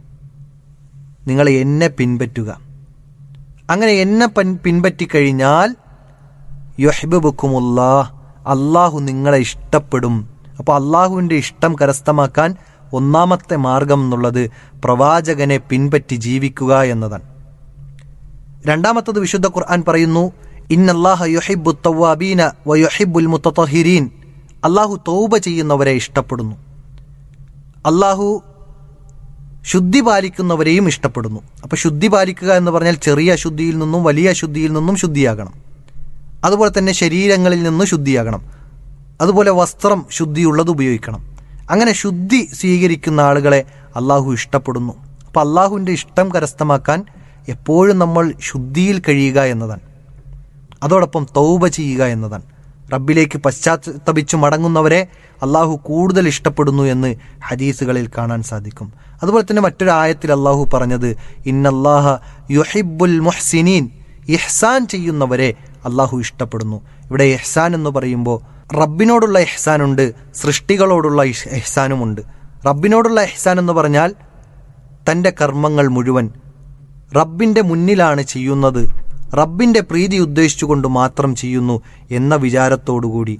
നിങ്ങൾ എന്നെ പിൻപറ്റുക അങ്ങനെ എന്നെ പൻ പിൻപറ്റിക്കഴിഞ്ഞാൽ യൊഹിബുക്കുമുല്ലാ അള്ളാഹു നിങ്ങളെ ഇഷ്ടപ്പെടും അപ്പോൾ അള്ളാഹുവിൻ്റെ ഇഷ്ടം കരസ്ഥമാക്കാൻ ഒന്നാമത്തെ മാർഗം എന്നുള്ളത് പ്രവാചകനെ പിൻപറ്റി ജീവിക്കുക എന്നതാണ് രണ്ടാമത്തത് വിശുദ്ധ ഖുർആൻ പറയുന്നു ഇന്നല്ലാഹ യൊഹിബു തവാബീന വയൊഹിബുൽ മുത്തഹിരീൻ അള്ളാഹു തൗബ ചെയ്യുന്നവരെ ഇഷ്ടപ്പെടുന്നു അള്ളാഹു ശുദ്ധി പാലിക്കുന്നവരെയും ഇഷ്ടപ്പെടുന്നു അപ്പോൾ ശുദ്ധി പാലിക്കുക എന്ന് പറഞ്ഞാൽ ചെറിയ അശുദ്ധിയിൽ നിന്നും വലിയ അശുദ്ധിയിൽ നിന്നും ശുദ്ധിയാകണം അതുപോലെ തന്നെ ശരീരങ്ങളിൽ നിന്ന് ശുദ്ധിയാകണം അതുപോലെ വസ്ത്രം ശുദ്ധിയുള്ളത് ഉപയോഗിക്കണം അങ്ങനെ ശുദ്ധി സ്വീകരിക്കുന്ന ആളുകളെ അള്ളാഹു ഇഷ്ടപ്പെടുന്നു അപ്പോൾ അള്ളാഹുവിൻ്റെ ഇഷ്ടം കരസ്ഥമാക്കാൻ എപ്പോഴും നമ്മൾ ശുദ്ധിയിൽ കഴിയുക എന്നതാണ് അതോടൊപ്പം തൗബ ചെയ്യുക എന്നതാണ് റബ്ബിലേക്ക് പശ്ചാത്തപിച്ചു മടങ്ങുന്നവരെ അള്ളാഹു കൂടുതൽ ഇഷ്ടപ്പെടുന്നു എന്ന് ഹദീസുകളിൽ കാണാൻ സാധിക്കും അതുപോലെ തന്നെ മറ്റൊരു ആയത്തിൽ അള്ളാഹു പറഞ്ഞത് ഇന്നല്ലാഹ യുഹിബുൽ മുഹ്സിനീൻ ഇഹ്സാൻ ചെയ്യുന്നവരെ അള്ളാഹു ഇഷ്ടപ്പെടുന്നു ഇവിടെ ഇഹ്സാൻ എന്ന് പറയുമ്പോൾ റബ്ബിനോടുള്ള ഇഹ്സാനുണ്ട് സൃഷ്ടികളോടുള്ള ഇഹ്സാനുമുണ്ട് റബ്ബിനോടുള്ള ഇഹ്സാൻ എന്ന് പറഞ്ഞാൽ തൻ്റെ കർമ്മങ്ങൾ മുഴുവൻ റബ്ബിൻ്റെ മുന്നിലാണ് ചെയ്യുന്നത് റബ്ബിൻ്റെ പ്രീതി ഉദ്ദേശിച്ചുകൊണ്ട് മാത്രം ചെയ്യുന്നു എന്ന വിചാരത്തോടുകൂടി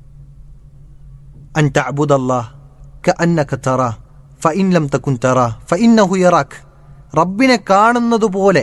അൻ തഅബുദല്ലാഹ് ക അന്നക തറ ഫ ഇൻ ലം തകുൻ തറ ഫ ഇന്നഹു യറാഖ് റബ്ബിനെ കാണുന്നത് പോലെ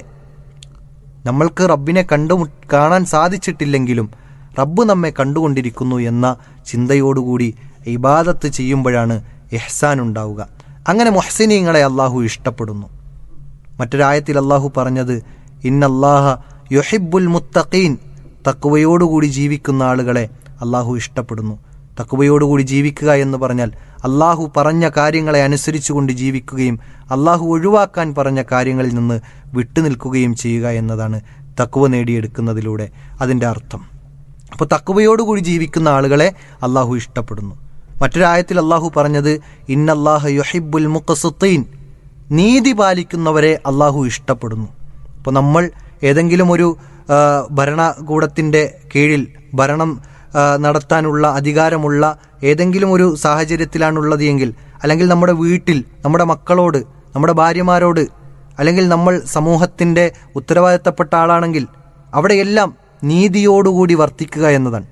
നമ്മൾക്ക് റബ്ബിനെ കണ്ടു കാണാൻ സാധിച്ചിട്ടില്ലെങ്കിലും റബ്ബ് നമ്മെ കണ്ടുകൊണ്ടിരിക്കുന്നു എന്ന ചിന്തയോടുകൂടി ഇബാദത്ത് ചെയ്യുമ്പോഴാണ് എഹ്സാൻ ഉണ്ടാവുക അങ്ങനെ മൊഹസിനീങ്ങളെ അള്ളാഹു ഇഷ്ടപ്പെടുന്നു മറ്റൊരായത്തിൽ അള്ളാഹു പറഞ്ഞത് ഇന്നല്ലാഹ യൊഹിബുൽ മുത്തഖീൻ തക്കുവയോടുകൂടി ജീവിക്കുന്ന ആളുകളെ അള്ളാഹു ഇഷ്ടപ്പെടുന്നു തക്കുവയോടുകൂടി ജീവിക്കുക എന്ന് പറഞ്ഞാൽ അള്ളാഹു പറഞ്ഞ കാര്യങ്ങളെ അനുസരിച്ചുകൊണ്ട് ജീവിക്കുകയും അള്ളാഹു ഒഴിവാക്കാൻ പറഞ്ഞ കാര്യങ്ങളിൽ നിന്ന് വിട്ടുനിൽക്കുകയും ചെയ്യുക എന്നതാണ് തക്കുവ നേടിയെടുക്കുന്നതിലൂടെ അതിൻ്റെ അർത്ഥം അപ്പോൾ തക്കുവയോടുകൂടി ജീവിക്കുന്ന ആളുകളെ അള്ളാഹു ഇഷ്ടപ്പെടുന്നു മറ്റൊരായത്തിൽ അള്ളാഹു പറഞ്ഞത് ഇന്നല്ലാഹ യൊഹിബുൽ മുഖസുത്തീൻ നീതി പാലിക്കുന്നവരെ അള്ളാഹു ഇഷ്ടപ്പെടുന്നു അപ്പോൾ നമ്മൾ ഏതെങ്കിലും ഒരു ഭരണകൂടത്തിൻ്റെ കീഴിൽ ഭരണം നടത്താനുള്ള അധികാരമുള്ള ഏതെങ്കിലും ഒരു സാഹചര്യത്തിലാണുള്ളത് എങ്കിൽ അല്ലെങ്കിൽ നമ്മുടെ വീട്ടിൽ നമ്മുടെ മക്കളോട് നമ്മുടെ ഭാര്യമാരോട് അല്ലെങ്കിൽ നമ്മൾ സമൂഹത്തിൻ്റെ ഉത്തരവാദിത്തപ്പെട്ട ആളാണെങ്കിൽ അവിടെയെല്ലാം നീതിയോടുകൂടി വർത്തിക്കുക എന്നതാണ്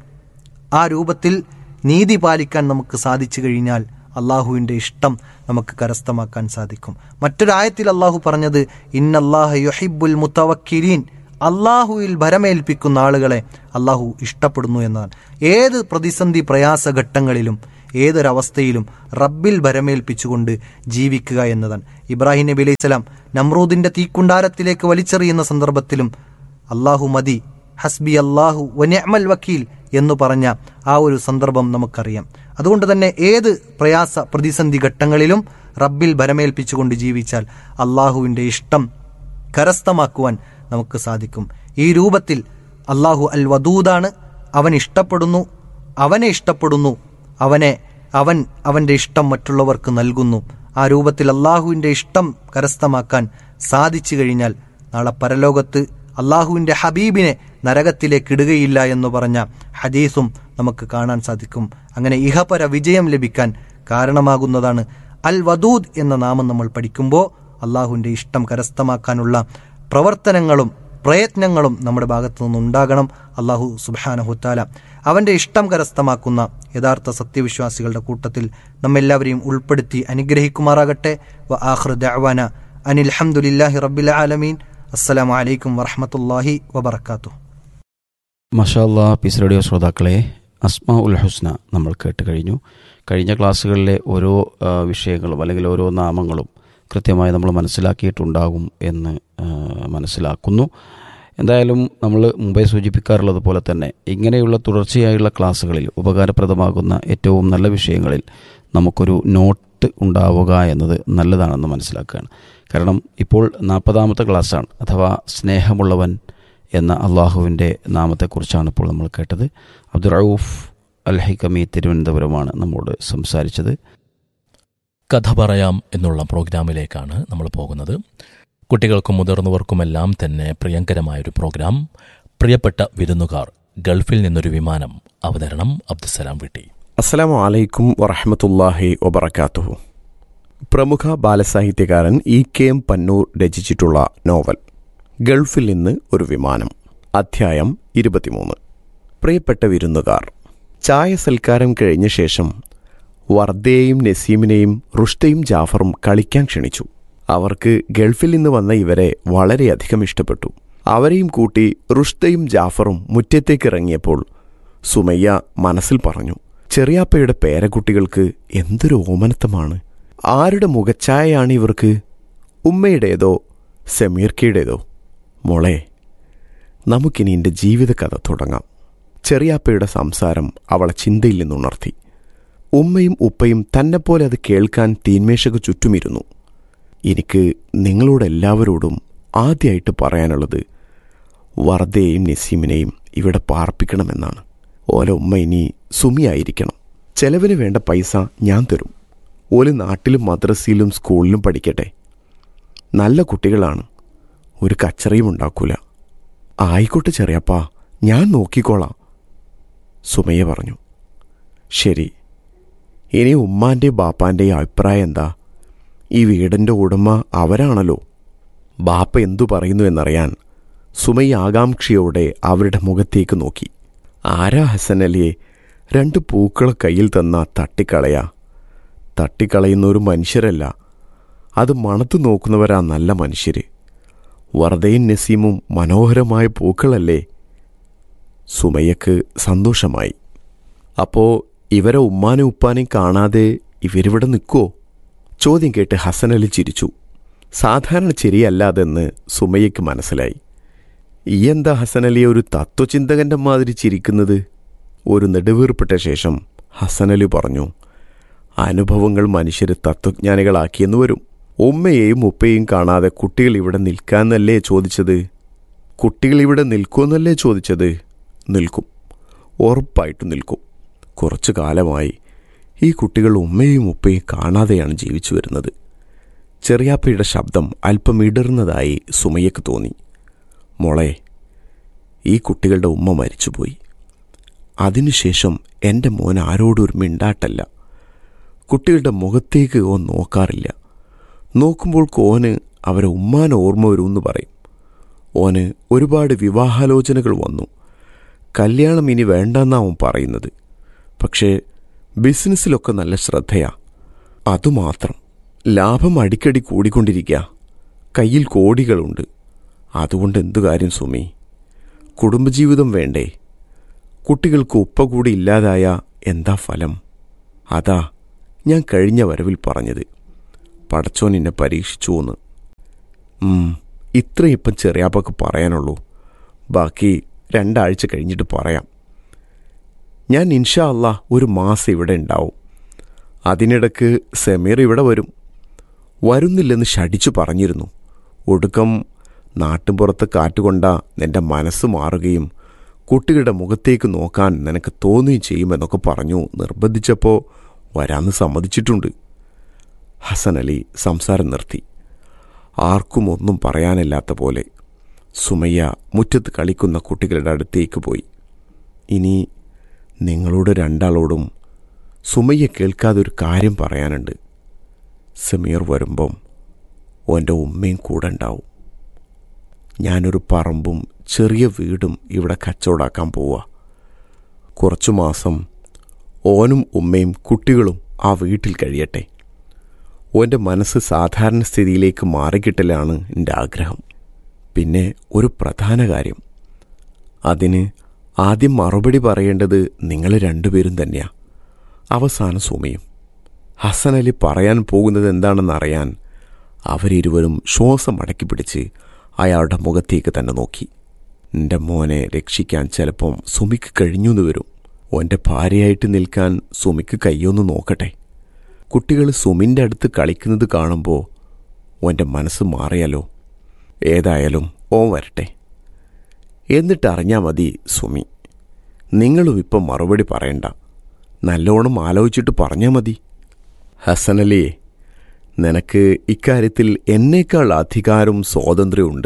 ആ രൂപത്തിൽ നീതി പാലിക്കാൻ നമുക്ക് സാധിച്ചു കഴിഞ്ഞാൽ അള്ളാഹുവിൻ്റെ ഇഷ്ടം നമുക്ക് കരസ്ഥമാക്കാൻ സാധിക്കും മറ്റൊരായത്തിൽ അള്ളാഹു പറഞ്ഞത് ഇന്നല്ലാഹ യൊഹിബുൽ മുത്തവക്കിരീൻ അള്ളാഹുവിൽ ഭരമേൽപ്പിക്കുന്ന ആളുകളെ അള്ളാഹു ഇഷ്ടപ്പെടുന്നു എന്നതാണ് ഏത് പ്രതിസന്ധി പ്രയാസഘട്ടങ്ങളിലും ഏതൊരവസ്ഥയിലും റബ്ബിൽ ഭരമേൽപ്പിച്ചുകൊണ്ട് ജീവിക്കുക എന്നതാണ് ഇബ്രാഹിം നബി അലൈഹി സ്വലാം നമ്രൂദിന്റെ തീക്കുണ്ടാരത്തിലേക്ക് വലിച്ചെറിയുന്ന സന്ദർഭത്തിലും അള്ളാഹു മതി ഹസ്ബി അള്ളാഹു വന്യമൽ വക്കീൽ എന്ന് പറഞ്ഞ ആ ഒരു സന്ദർഭം നമുക്കറിയാം അതുകൊണ്ട് തന്നെ ഏത് പ്രയാസ പ്രതിസന്ധി ഘട്ടങ്ങളിലും റബ്ബിൽ ഭരമേൽപ്പിച്ചുകൊണ്ട് ജീവിച്ചാൽ അള്ളാഹുവിൻ്റെ ഇഷ്ടം കരസ്ഥമാക്കുവാൻ നമുക്ക് സാധിക്കും ഈ രൂപത്തിൽ അള്ളാഹു അൽ വദൂദാണ് അവൻ ഇഷ്ടപ്പെടുന്നു അവനെ ഇഷ്ടപ്പെടുന്നു അവനെ അവൻ അവൻ്റെ ഇഷ്ടം മറ്റുള്ളവർക്ക് നൽകുന്നു ആ രൂപത്തിൽ അള്ളാഹുവിൻ്റെ ഇഷ്ടം കരസ്ഥമാക്കാൻ സാധിച്ചു കഴിഞ്ഞാൽ നാളെ പരലോകത്ത് അള്ളാഹുവിൻ്റെ ഹബീബിനെ നരകത്തിലേക്ക് ഇടുകയില്ല എന്ന് പറഞ്ഞ ഹദീസും നമുക്ക് കാണാൻ സാധിക്കും അങ്ങനെ ഇഹപര വിജയം ലഭിക്കാൻ കാരണമാകുന്നതാണ് അൽ വദൂദ് എന്ന നാമം നമ്മൾ പഠിക്കുമ്പോൾ അള്ളാഹുവിൻ്റെ ഇഷ്ടം കരസ്ഥമാക്കാനുള്ള പ്രവർത്തനങ്ങളും പ്രയത്നങ്ങളും നമ്മുടെ ഭാഗത്തു നിന്നുണ്ടാകണം അള്ളാഹു സുബാനഹുത്താല അവൻ്റെ ഇഷ്ടം കരസ്ഥമാക്കുന്ന യഥാർത്ഥ സത്യവിശ്വാസികളുടെ കൂട്ടത്തിൽ നമ്മെല്ലാവരെയും ഉൾപ്പെടുത്തി അനുഗ്രഹിക്കുമാറാകട്ടെ വ ആഹ്ർ ദഅവാന അനിൽ ഹംദുലില്ലാഹി റബ്ബിൽ ആലമീൻ അസ്സലാമു അലൈക്കും വറഹ്മത്തുള്ളാഹി വബറകാതുഹു മഷാല്ലാ പീസ് റേഡിയോ ശ്രോതാക്കളെ അസ്മാ ഉൽ ഹുസ്ന നമ്മൾ കേട്ട് കഴിഞ്ഞു കഴിഞ്ഞ ക്ലാസ്സുകളിലെ ഓരോ ആ, വിഷയങ്ങളും അല്ലെങ്കിൽ ഓരോ നാമങ്ങളും കൃത്യമായി നമ്മൾ മനസ്സിലാക്കിയിട്ടുണ്ടാകും എന്ന് ആ, മനസ്സിലാക്കുന്നു എന്തായാലും നമ്മൾ മുമ്പേ സൂചിപ്പിക്കാറുള്ളത് പോലെ തന്നെ ഇങ്ങനെയുള്ള തുടർച്ചയായുള്ള ക്ലാസ്സുകളിൽ ഉപകാരപ്രദമാകുന്ന ഏറ്റവും നല്ല വിഷയങ്ങളിൽ നമുക്കൊരു നോട്ട് ഉണ്ടാവുക എന്നത് നല്ലതാണെന്ന് മനസ്സിലാക്കുകയാണ് കാരണം ഇപ്പോൾ നാൽപ്പതാമത്തെ ക്ലാസ്സാണ് അഥവാ സ്നേഹമുള്ളവൻ എന്ന അള്ളാഹുവിൻ്റെ നാമത്തെക്കുറിച്ചാണ് ഇപ്പോൾ നമ്മൾ കേട്ടത് അബ്ദുറൌഫ് അൽ ഹൈക്കമി തിരുവനന്തപുരമാണ് നമ്മോട് സംസാരിച്ചത് കഥ പറയാം എന്നുള്ള പ്രോഗ്രാമിലേക്കാണ് നമ്മൾ പോകുന്നത് കുട്ടികൾക്കും മുതിർന്നവർക്കുമെല്ലാം തന്നെ പ്രിയങ്കരമായൊരു പ്രോഗ്രാം പ്രിയപ്പെട്ട വിരുന്നുകാർ ഗൾഫിൽ നിന്നൊരു വിമാനം അവതരണം അബ്ദുസലാം വിട്ടി അസ്സലാമു അലൈക്കും വറഹമത്തല്ലാഹി വബർക്കാത്തുഹു പ്രമുഖ ബാലസാഹിത്യകാരൻ ഇ കെ എം പന്നൂർ രചിച്ചിട്ടുള്ള നോവൽ ഗൾഫിൽ നിന്ന് ഒരു വിമാനം അധ്യായം ഇരുപത്തിമൂന്ന് പ്രിയപ്പെട്ട വിരുന്നുകാർ ചായ സൽക്കാരം കഴിഞ്ഞ ശേഷം വർദ്ധയെയും നസീമിനെയും റുഷ്തയും ജാഫറും കളിക്കാൻ ക്ഷണിച്ചു അവർക്ക് ഗൾഫിൽ നിന്ന് വന്ന ഇവരെ വളരെയധികം ഇഷ്ടപ്പെട്ടു അവരെയും കൂട്ടി റുഷ്തയും ജാഫറും മുറ്റത്തേക്കിറങ്ങിയപ്പോൾ സുമയ്യ മനസ്സിൽ പറഞ്ഞു ചെറിയാപ്പയുടെ പേരക്കുട്ടികൾക്ക് എന്തൊരു ഓമനത്തമാണ് ആരുടെ മുഖച്ഛായയാണ് ഇവർക്ക് ഉമ്മയുടേതോ സമീർക്കയുടേതോ മോളെ നമുക്കിനി എൻ്റെ ജീവിതകഥ തുടങ്ങാം ചെറിയാപ്പയുടെ സംസാരം അവളെ ചിന്തയിൽ നിന്നുണർത്തി ഉമ്മയും ഉപ്പയും തന്നെപ്പോലെ അത് കേൾക്കാൻ തീന്മേശക്ക് ചുറ്റുമിരുന്നു എനിക്ക് നിങ്ങളോടെല്ലാവരോടും ആദ്യമായിട്ട് പറയാനുള്ളത് വർദ്ധയെയും നസീമിനെയും ഇവിടെ പാർപ്പിക്കണമെന്നാണ് ഓല ഉമ്മ ഇനി സുമിയായിരിക്കണം ചെലവിന് വേണ്ട പൈസ ഞാൻ തരും ഓല് നാട്ടിലും മദ്രസയിലും സ്കൂളിലും പഠിക്കട്ടെ നല്ല കുട്ടികളാണ് ഒരു കച്ചറയും ഉണ്ടാക്കൂല ആയിക്കോട്ടെ ചെറിയപ്പാ ഞാൻ നോക്കിക്കോളാം സുമയ്യ പറഞ്ഞു ശരി ഇനി ഉമ്മാൻ്റെയും ബാപ്പാൻ്റെയും അഭിപ്രായം എന്താ ഈ വീടിൻ്റെ ഉടമ അവരാണല്ലോ ബാപ്പ എന്തു പറയുന്നു എന്നറിയാൻ സുമയ്യ ആകാംക്ഷയോടെ അവരുടെ മുഖത്തേക്ക് നോക്കി ആരാ ഹസനലിയെ രണ്ട് പൂക്കളെ കയ്യിൽ തന്ന തട്ടിക്കളയാ തട്ടിക്കളയുന്നൊരു മനുഷ്യരല്ല അത് മണത്തു നോക്കുന്നവരാ നല്ല മനുഷ്യര് വർദ്ധയും നസീമും മനോഹരമായ പൂക്കളല്ലേ സുമയ്യക്ക് സന്തോഷമായി അപ്പോ ഇവരെ ഉമ്മാനും ഉപ്പാനെയും കാണാതെ ഇവരിവിടെ നിൽക്കുവോ ചോദ്യം കേട്ട് ഹസനലി ചിരിച്ചു സാധാരണ ചിരിയല്ലാതെന്ന് സുമയ്യക്ക് മനസ്സിലായി ഈ എന്താ ഹസനലി ഒരു തത്വചിന്തകന്റെ മാതിരി ചിരിക്കുന്നത് ഒരു നെടുവീർപ്പിട്ട ശേഷം ഹസനലി പറഞ്ഞു അനുഭവങ്ങൾ മനുഷ്യരെ തത്വജ്ഞാനികളാക്കിയെന്ന് വരും ഉമ്മയെയും ഉപ്പയെയും കാണാതെ കുട്ടികൾ ഇവിടെ നിൽക്കാന്നല്ലേ ചോദിച്ചത് കുട്ടികൾ ഇവിടെ നിൽക്കുമെന്നല്ലേ ചോദിച്ചത് നിൽക്കും ഉറപ്പായിട്ടും നിൽക്കും കുറച്ചു കാലമായി ഈ കുട്ടികൾ ഉമ്മയും ഉപ്പയും കാണാതെയാണ് ജീവിച്ചു വരുന്നത് ചെറിയാപ്പയുടെ ശബ്ദം അല്പം ഇടർന്നതായി സുമയ്യക്ക് തോന്നി മോളെ ഈ കുട്ടികളുടെ ഉമ്മ മരിച്ചുപോയി അതിനുശേഷം എൻ്റെ മോൻ ആരോടും ഒരു മിണ്ടാട്ടല്ല കുട്ടികളുടെ മുഖത്തേക്ക് ഓൻ നോക്കാറില്ല നോക്കുമ്പോൾ ഓന് അവരെ ഉമ്മാൻ ഓർമ്മ വരുമെന്ന് പറയും ഓന് ഒരുപാട് വിവാഹാലോചനകൾ വന്നു കല്യാണം ഇനി വേണ്ടെന്നാ അവൻ പറയുന്നത് പക്ഷേ ബിസിനസ്സിലൊക്കെ നല്ല ശ്രദ്ധയാ അതുമാത്രം ലാഭം അടിക്കടി കൂടിക്കൊണ്ടിരിക്കുക കയ്യിൽ കോടികളുണ്ട് അതുകൊണ്ട് എന്തു കാര്യം സുമി കുടുംബജീവിതം വേണ്ടേ കുട്ടികൾക്ക് ഉപ്പ കൂടി ഇല്ലാതായ എന്താ ഫലം അതാ ഞാൻ കഴിഞ്ഞ വരവിൽ പറഞ്ഞത് പടച്ചോൻ എന്നെ പരീക്ഷിച്ചു എന്ന് ഉം, ഇത്ര ഇപ്പം ചെറിയാപ്പക്ക് പറയാനുള്ളൂ ബാക്കി രണ്ടാഴ്ച കഴിഞ്ഞിട്ട് പറയാം ഞാൻ ഇൻഷാ അല്ലാ ഒരു മാസം ഇവിടെ ഉണ്ടാവും അതിനിടക്ക് സമീർ ഇവിടെ വരും വരുന്നില്ലെന്ന് ശടിച്ചു പറഞ്ഞിരുന്നു ഒടുക്കം നാട്ടുപുറത്ത് കാറ്റുകൊണ്ട നിന്റെ മനസ്സ് മാറുകയും കുട്ടികളുടെ മുഖത്തേക്ക് നോക്കാൻ നിനക്ക് തോന്നുകയും ചെയ്യുമെന്നൊക്കെ പറഞ്ഞു നിർബന്ധിച്ചപ്പോൾ വരാന്ന് സമ്മതിച്ചിട്ടുണ്ട് ഹസൻ അലി സംസാരം നിർത്തി ആർക്കും ഒന്നും പറയാനില്ലാത്ത പോലെ സുമയ്യ മുറ്റത്ത് കളിക്കുന്ന കുട്ടികളുടെ അടുത്തേക്ക് പോയി ഇനി നിങ്ങളോട് രണ്ടാളോടും സുമയ്യ കേൾക്കാതെ ഒരു കാര്യം പറയാനുണ്ട് സമീർ വരുമ്പം ഓൻ്റെ ഉമ്മയും കൂടെ ഉണ്ടാവും ഞാനൊരു പറമ്പും ചെറിയ വീടും ഇവിടെ കച്ചവടാക്കാൻ പോവാ കുറച്ചു മാസം ഓനും ഉമ്മയും കുട്ടികളും ആ വീട്ടിൽ കഴിയട്ടെ ഓൻ്റെ മനസ്സ് സാധാരണ സ്ഥിതിയിലേക്ക് മാറിക്കിട്ടലാണ് എൻ്റെ ആഗ്രഹം പിന്നെ ഒരു പ്രധാന കാര്യം അതിന് ആദ്യം മറുപടി പറയേണ്ടത് നിങ്ങൾ രണ്ടുപേരും തന്നെയാ അവസാന സുമയും ഹസൻ അലി പറയാൻ പോകുന്നത് എന്താണെന്ന് അറിയാൻ അവരിരുവരും ശ്വാസം അടക്കി പിടിച്ച് അയാളുടെ മുഖത്തേക്ക് തന്നെ നോക്കി എൻ്റെ മോനെ രക്ഷിക്കാൻ ചിലപ്പം സുമിക്ക് കഴിഞ്ഞുന്ന് വരും ഓൻ്റെ ഭാര്യയായിട്ട് നിൽക്കാൻ സുമിക്ക് കയ്യൊന്ന് നോക്കട്ടെ കുട്ടികൾ സുമിൻ്റെ അടുത്ത് കളിക്കുന്നത് കാണുമ്പോൾ ഓൻ്റെ മനസ്സ് മാറിയാലോ ഏതായാലും ഓൻ വരട്ടെ എന്നിട്ട് അറിഞ്ഞാൽ മതി സുമി നിങ്ങളും ഇപ്പം മറുപടി പറയണ്ട നല്ലോണം ആലോചിച്ചിട്ട് പറഞ്ഞാൽ മതി ഹസനലിയെ നിനക്ക് ഇക്കാര്യത്തിൽ എന്നേക്കാൾ അധികാരവും സ്വാതന്ത്ര്യമുണ്ട്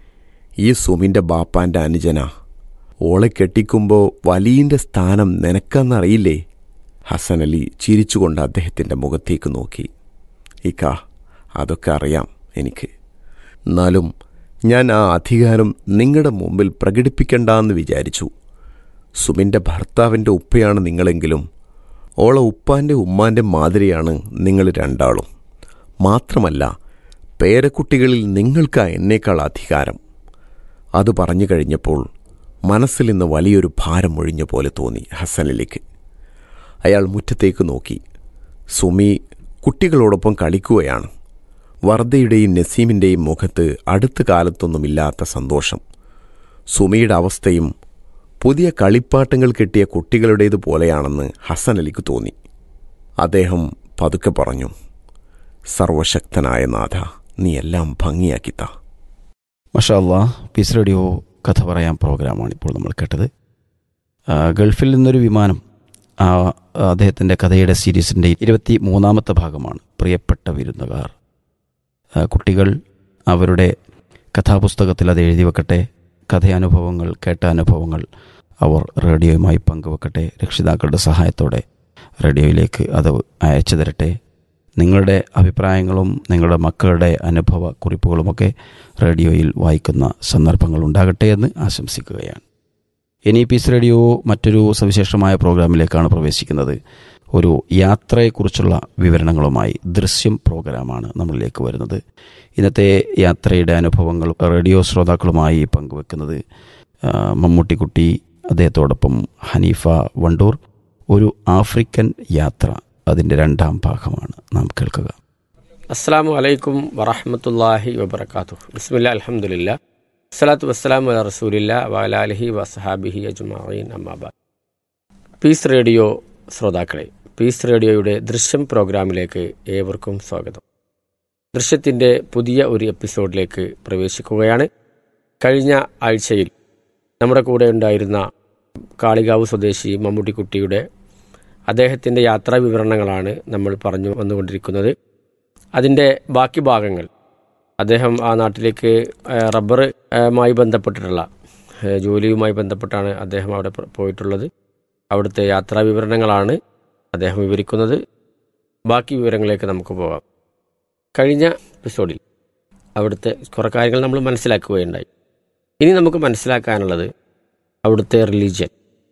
ഈ സുമിൻ്റെ ബാപ്പാൻ്റെ അനുജന ഓളെ കെട്ടിക്കുമ്പോൾ വലിയൻ്റെ സ്ഥാനം നിനക്കെന്നറിയില്ലേ ഹസനലി ചിരിച്ചുകൊണ്ട് അദ്ദേഹത്തിൻ്റെ മുഖത്തേക്ക് നോക്കി ഇക്ക അതൊക്കെ അറിയാം എനിക്ക് എന്നാലും ഞാൻ ആ അധികാരം നിങ്ങളുടെ മുമ്പിൽ പ്രകടിപ്പിക്കണ്ടെന്ന് വിചാരിച്ചു സുമിൻ്റെ ഭർത്താവിൻ്റെ ഉപ്പയാണ് നിങ്ങളെങ്കിലും ഓളെ ഉപ്പാൻ്റെ ഉമ്മാൻ്റെ മാതിരിയാണ് നിങ്ങൾ രണ്ടാളും മാത്രമല്ല പേരക്കുട്ടികളിൽ നിങ്ങൾക്കാ എന്നേക്കാൾ അധികാരം അത് പറഞ്ഞു കഴിഞ്ഞപ്പോൾ മനസ്സിൽ നിന്ന് വലിയൊരു ഭാരം ഒഴിഞ്ഞ പോലെ തോന്നി ഹസനിലേക്ക് അയാൾ മുറ്റത്തേക്ക് നോക്കി സുമി കുട്ടികളോടൊപ്പം കളിക്കുകയാണ് വർദ്ധയുടെയും നസീമിൻ്റെയും മുഖത്ത് അടുത്ത കാലത്തൊന്നുമില്ലാത്ത സന്തോഷം സുമിയുടെ അവസ്ഥയും പുതിയ കളിപ്പാട്ടങ്ങൾ കിട്ടിയ കുട്ടികളുടേതുപോലെയാണെന്ന് ഹസൻ അലിക്ക് തോന്നി അദ്ദേഹം പതുക്കെ പറഞ്ഞു സർവശക്തനായ നാഥ നീ എല്ലാം ഭംഗിയാക്കിത്താ മഷാല്ല പീസ് റേഡിയോ കഥ പറയാൻ പ്രോഗ്രാമാണ് ഇപ്പോൾ നമ്മൾ കേട്ടത് ആ, ഗൾഫിൽ നിന്നൊരു വിമാനം ആ, അദ്ദേഹത്തിൻ്റെ കഥയുടെ സീരീസിൻ്റെ ഇരുപത്തി മൂന്നാമത്തെ ഭാഗമാണ് പ്രിയപ്പെട്ട വിരുന്നുകാർ ആ, കുട്ടികൾ അവരുടെ കഥാപുസ്തകത്തിൽ അത് എഴുതി വെക്കട്ടെ കഥയാനുഭവങ്ങൾ കേട്ട അനുഭവങ്ങൾ അവർ റേഡിയോയുമായി പങ്കുവെക്കട്ടെ രക്ഷിതാക്കളുടെ സഹായത്തോടെ റേഡിയോയിലേക്ക് അത് അയച്ചു തരട്ടെ നിങ്ങളുടെ അഭിപ്രായങ്ങളും നിങ്ങളുടെ മക്കളുടെ അനുഭവ കുറിപ്പുകളുമൊക്കെ റേഡിയോയിൽ വായിക്കുന്ന സന്ദർഭങ്ങൾ ഉണ്ടാകട്ടെ എന്ന് ആശംസിക്കുകയാണ് ഇനി പീസ് റേഡിയോ മറ്റൊരു സവിശേഷമായ പ്രോഗ്രാമിലേക്കാണ് പ്രവേശിക്കുന്നത് ഒരു യാത്രയെക്കുറിച്ചുള്ള വിവരണങ്ങളുമായി ദൃശ്യം പ്രോഗ്രാമാണ് നമ്മളിലേക്ക് വരുന്നത് ഇന്നത്തെ യാത്രയുടെ അനുഭവങ്ങൾ റേഡിയോ ശ്രോതാക്കളുമായി പങ്കുവെക്കുന്നത് ആ, മമ്മൂട്ടിക്കുട്ടി അദ്ദേഹത്തോടൊപ്പം ഹനീഫ വണ്ടൂർ ഒരു ആഫ്രിക്കൻ യാത്ര അതിൻ്റെ രണ്ടാം ഭാഗമാണ് നാം കേൾക്കുക അസ്സാം വലൈക്കും വറഹമത്തല്ലാഹി വബർക്കാത്തു ബിസ്മില്ല അലഹമുല്ല അസ്സലാത്തു വസ്സലാം അല റസൂലില്ല വലാലിഹി വസഹാബിഹി അജ്മാഈൻ അമ്മാബാദ് പീസ് റേഡിയോ ശ്രോതാക്കളെ പീസ് റേഡിയോയുടെ ദൃശ്യം പ്രോഗ്രാമിലേക്ക് ഏവർക്കും സ്വാഗതം ദൃശ്യത്തിൻ്റെ പുതിയ ഒരു എപ്പിസോഡിലേക്ക് പ്രവേശിക്കുകയാണ് കഴിഞ്ഞ ആഴ്ചയിൽ നമ്മുടെ കൂടെ ഉണ്ടായിരുന്ന കാളികാവ് സ്വദേശി മമ്മൂട്ടിക്കുട്ടിയുടെ അദ്ദേഹത്തിൻ്റെ യാത്രാ വിവരണങ്ങളാണ് നമ്മൾ പറഞ്ഞു വന്നുകൊണ്ടിരിക്കുന്നത് അതിൻ്റെ ബാക്കി ഭാഗങ്ങൾ അദ്ദേഹം ആ നാട്ടിലേക്ക് ഏഹ്, റബ്ബർ ഏഹ്, മായി ബന്ധപ്പെട്ടിട്ടുള്ള ഏഹ്, ജോലിയുമായി ബന്ധപ്പെട്ടാണ് അദ്ദേഹം അവിടെ പോ- പോയിട്ടുള്ളത് അവിടുത്തെ യാത്രാ വിവരണങ്ങളാണ് അദ്ദേഹം വിവരിക്കുന്നത് ബാക്കി വിവരങ്ങളിലേക്ക് നമുക്ക് പോകാം കഴിഞ്ഞ എപ്പിസോഡിൽ അവിടുത്തെ കുറേ കാര്യങ്ങൾ നമ്മൾ മനസ്സിലാക്കുകയുണ്ടായി ഇനി നമുക്ക് മനസ്സിലാക്കാനുള്ളത് അവിടുത്തെ റിലീജിയൻ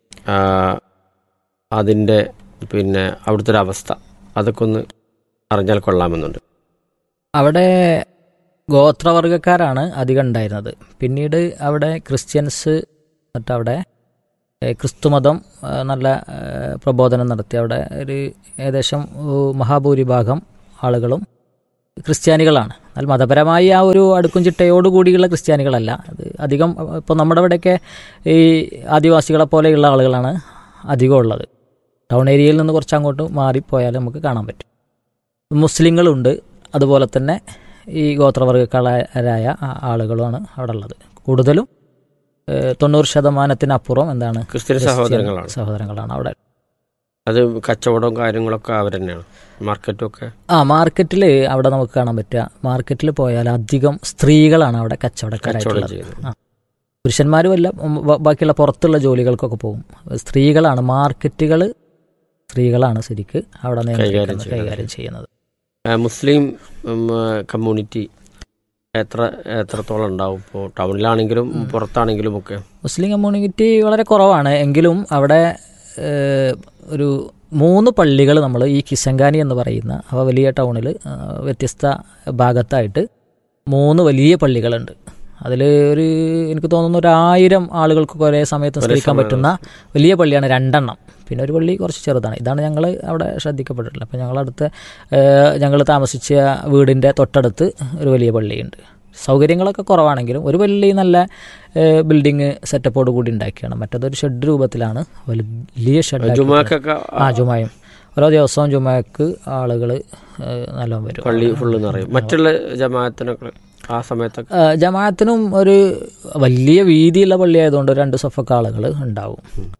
അതിൻ്റെ പിന്നെ അവിടുത്തെ ഒരു അവസ്ഥ അതൊക്കെ ഒന്ന് അറിഞ്ഞാൽ കൊള്ളാമെന്നുണ്ട് അവിടെ ഗോത്രവർഗക്കാരാണ് അധികം ഉണ്ടായിരുന്നത് പിന്നീട് അവിടെ ക്രിസ്ത്യൻസ് മറ്റവിടെ ഏഹ്, ക്രിസ്തുമതം ഏഹ്, നല്ല ഏഹ്, പ്രബോധനം നടത്തി അവിടെ ഒരു ഏകദേശം ഏഹ്, മഹാഭൂരിഭാഗം ആളുകളും ക്രിസ്ത്യാനികളാണ് എന്നാൽ മതപരമായി ആ ഒരു അടുക്കും ചിട്ടയോടുകൂടിയുള്ള ക്രിസ്ത്യാനികളല്ല അത് അധികം ഇപ്പോൾ നമ്മുടെ ഇവിടെയൊക്കെ ഈ ആദിവാസികളെ പോലെയുള്ള ആളുകളാണ് അധികം ഉള്ളത് ടൗൺ ഏരിയയിൽ നിന്ന് കുറച്ച് അങ്ങോട്ട് മാറിപ്പോയാൽ നമുക്ക് കാണാൻ പറ്റും മുസ്ലിങ്ങളുണ്ട് അതുപോലെ തന്നെ ഈ ഗോത്രവർഗക്കാരായ ആ- ആളുകളുമാണ് അവിടെ ഉള്ളത് കൂടുതലും ഏഹ്, തൊണ്ണൂറ് ശതമാനത്തിനപ്പുറം എന്താണ് ക്രിസ്ത്യൻ ക്രിസ്ത്യൻ സഹോദരങ്ങളാണ് സഹോദരങ്ങളാണ് അവിടെ അത് കച്ചവടവും കാര്യങ്ങളൊക്കെ അവർ തന്നെയാണ് മാർക്കറ്റും ഒക്കെ ആ മാർക്കറ്റിൽ അവിടെ നമുക്ക് കാണാൻ പറ്റുക മാർക്കറ്റിൽ പോയാൽ അധികം സ്ത്രീകളാണ് അവിടെ കച്ചവടക്കാരായിട്ടുള്ളത് ചെയ്യുന്നത്. ആ. പുരുഷന്മാരും അല്ല ഉം, ബ- ബാക്കിയുള്ള പുറത്തുള്ള ജോലികൾക്കൊക്കെ പോകും സ്ത്രീകളാണ് മാർക്കറ്റുകൾ സ്ത്രീകളാണ് ശരിക്ക് അവിടെ നിയന്ത്രിക്കുന്നത് ചെയ്യുന്നത്. കൈകാര്യം ചെയ്യുന്നത് ആ, മുസ്ലിം ഉം, ആ, കമ്മ്യൂണിറ്റി എത്ര എത്രത്തോളം ഉണ്ടാവും ഇപ്പോൾ ടൗണിലാണെങ്കിലും പുറത്താണെങ്കിലും ഒക്കെ മുസ്ലിം കമ്മ്യൂണിറ്റി വളരെ കുറവാണ് എങ്കിലും അവിടെ ഏഹ്, ഒരു മൂന്ന് പള്ളികൾ നമ്മൾ ഈ കിസങ്കാനി എന്ന് പറയുന്ന അവ വലിയ ടൗണിൽ വ്യത്യസ്ത ഭാഗത്തായിട്ട് മൂന്ന് വലിയ പള്ളികളുണ്ട് അതിൽ ഒരു എനിക്ക് തോന്നുന്നു ഒരു ആയിരം ആളുകൾക്ക് ഒരേ സമയത്ത് നിസ്കരിക്കാൻ പറ്റുന്ന വലിയ പള്ളിയാണ് രണ്ടെണ്ണം പിന്നെ ഒരു പള്ളി കുറച്ച് ചെറുതാണ് ഇതാണ് ഞങ്ങൾ അവിടെ ശ്രദ്ധിക്കപ്പെട്ടിട്ടുള്ളത് അപ്പോൾ ഞങ്ങളടുത്ത് ഞങ്ങൾ താമസിച്ച വീടിൻ്റെ തൊട്ടടുത്ത് ഒരു വലിയ പള്ളിയുണ്ട് സൗകര്യങ്ങളൊക്കെ കുറവാണെങ്കിലും ഒരു പള്ളി നല്ല ബിൽഡിങ് സെറ്റപ്പോട് കൂടി ഉണ്ടാക്കിയാണ് മറ്റേതൊരു ഷെഡ് രൂപത്തിലാണ് വലിയ ഷെഡ് ജുമാക്കൊക്കെ ആ ജുമായും ഓരോ ദിവസവും ജുമാക്ക് ആളുകൾ നല്ലോണം വരും പള്ളി ഫുള്ള് നിറയും മറ്റുള്ള ജമാഅത്തിനൊക്കെ ആ സമയത്തൊക്കെ ആ, ജമാഅത്തിനും ഒരു വലിയ വീതിയുള്ള പള്ളി ആയതുകൊണ്ട് രണ്ട് സഫക്ക് ആളുകൾ ഉണ്ടാവും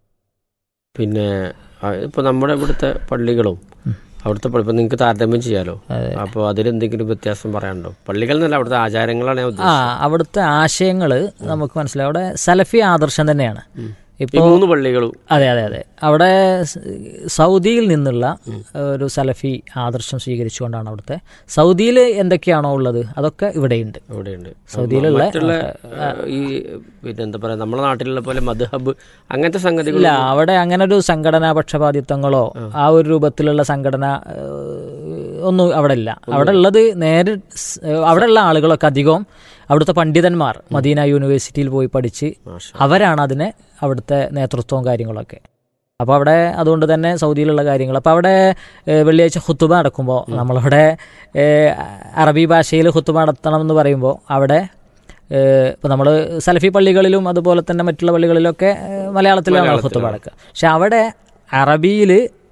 പിന്നെ ആ, ഇപ്പൊ നമ്മുടെ ഇവിടുത്തെ പള്ളികളും അവിടുത്തെ പള്ളി ഇപ്പൊ നിങ്ങൾക്ക് താരതമ്യം ചെയ്യാലോ അതെ. അപ്പോൾ അതിലെന്തെങ്കിലും വ്യത്യാസം പറയാനുണ്ടോ പള്ളികൾ എന്നല്ല അവിടുത്തെ ആചാരങ്ങളാണ് ഞാൻ ആ ഉദ്ദേശിച്ചത് അവിടുത്തെ ആശയങ്ങൾ നമുക്ക് മനസ്സിലാവും അവിടെ സലഫി ആദർശം തന്നെയാണ് ഈ ഇപ്പോൾ മൂന്ന് പള്ളികളും അതെ അതെ അതെ അവിടെ സ് സൗദിയിൽ നിന്നുള്ള ഒരു സലഫി ആദർശം സ്വീകരിച്ചുകൊണ്ടാണ് അവിടുത്തെ സൗദിയിൽ എന്തൊക്കെയാണോ ഉള്ളത് അതൊക്കെ ഇവിടെയുണ്ട് ഇവിടെയുണ്ട് സൗദിയിലുള്ള മറ്റുള്ള ആ, ഈ പിന്നെ എന്താ പറയാ നമ്മുടെ നാട്ടിലുള്ള പോലെ മദ്ഹബ് അങ്ങനത്തെ സംഗതികൾ ഇല്ല അവിടെ അങ്ങനെ ഒരു സംഘടനാ പക്ഷപാതിത്വങ്ങളോ ആ ഒരു രൂപത്തിലുള്ള സംഘടന ഏഹ്, ഒന്നും അവിടെ ഇല്ല അവിടെ ഉള്ളത് നേരെ സ്- ഏഹ്, അവിടെ ഉള്ള ആളുകളൊക്കെ അധികവും അവിടുത്തെ പണ്ഡിതന്മാർ മദീന യൂണിവേഴ്സിറ്റിയിൽ പോയി പഠിച്ച് അവരാണ് അതിനെ അവിടുത്തെ നേതൃത്വവും കാര്യങ്ങളൊക്കെ അപ്പോൾ അവിടെ അതുകൊണ്ട് തന്നെ സൗദിയിലുള്ള കാര്യങ്ങൾ അപ്പോൾ അവിടെ ഏഹ്, വെള്ളിയാഴ്ച ഹുത്തുബ നടക്കുമ്പോൾ നമ്മളവിടെ ഏഹ്, അറബി ഭാഷയിൽ ഹുത്തുബ നടത്തണം എന്ന് പറയുമ്പോൾ അവിടെ ഇപ്പോൾ നമ്മൾ സലഫി പള്ളികളിലും അതുപോലെ തന്നെ മറ്റുള്ള പള്ളികളിലൊക്കെ ഏഹ്, മലയാളത്തിലാണ് ഹുത്തുബ നടക്കുക പക്ഷെ അവിടെ അറബിയിൽ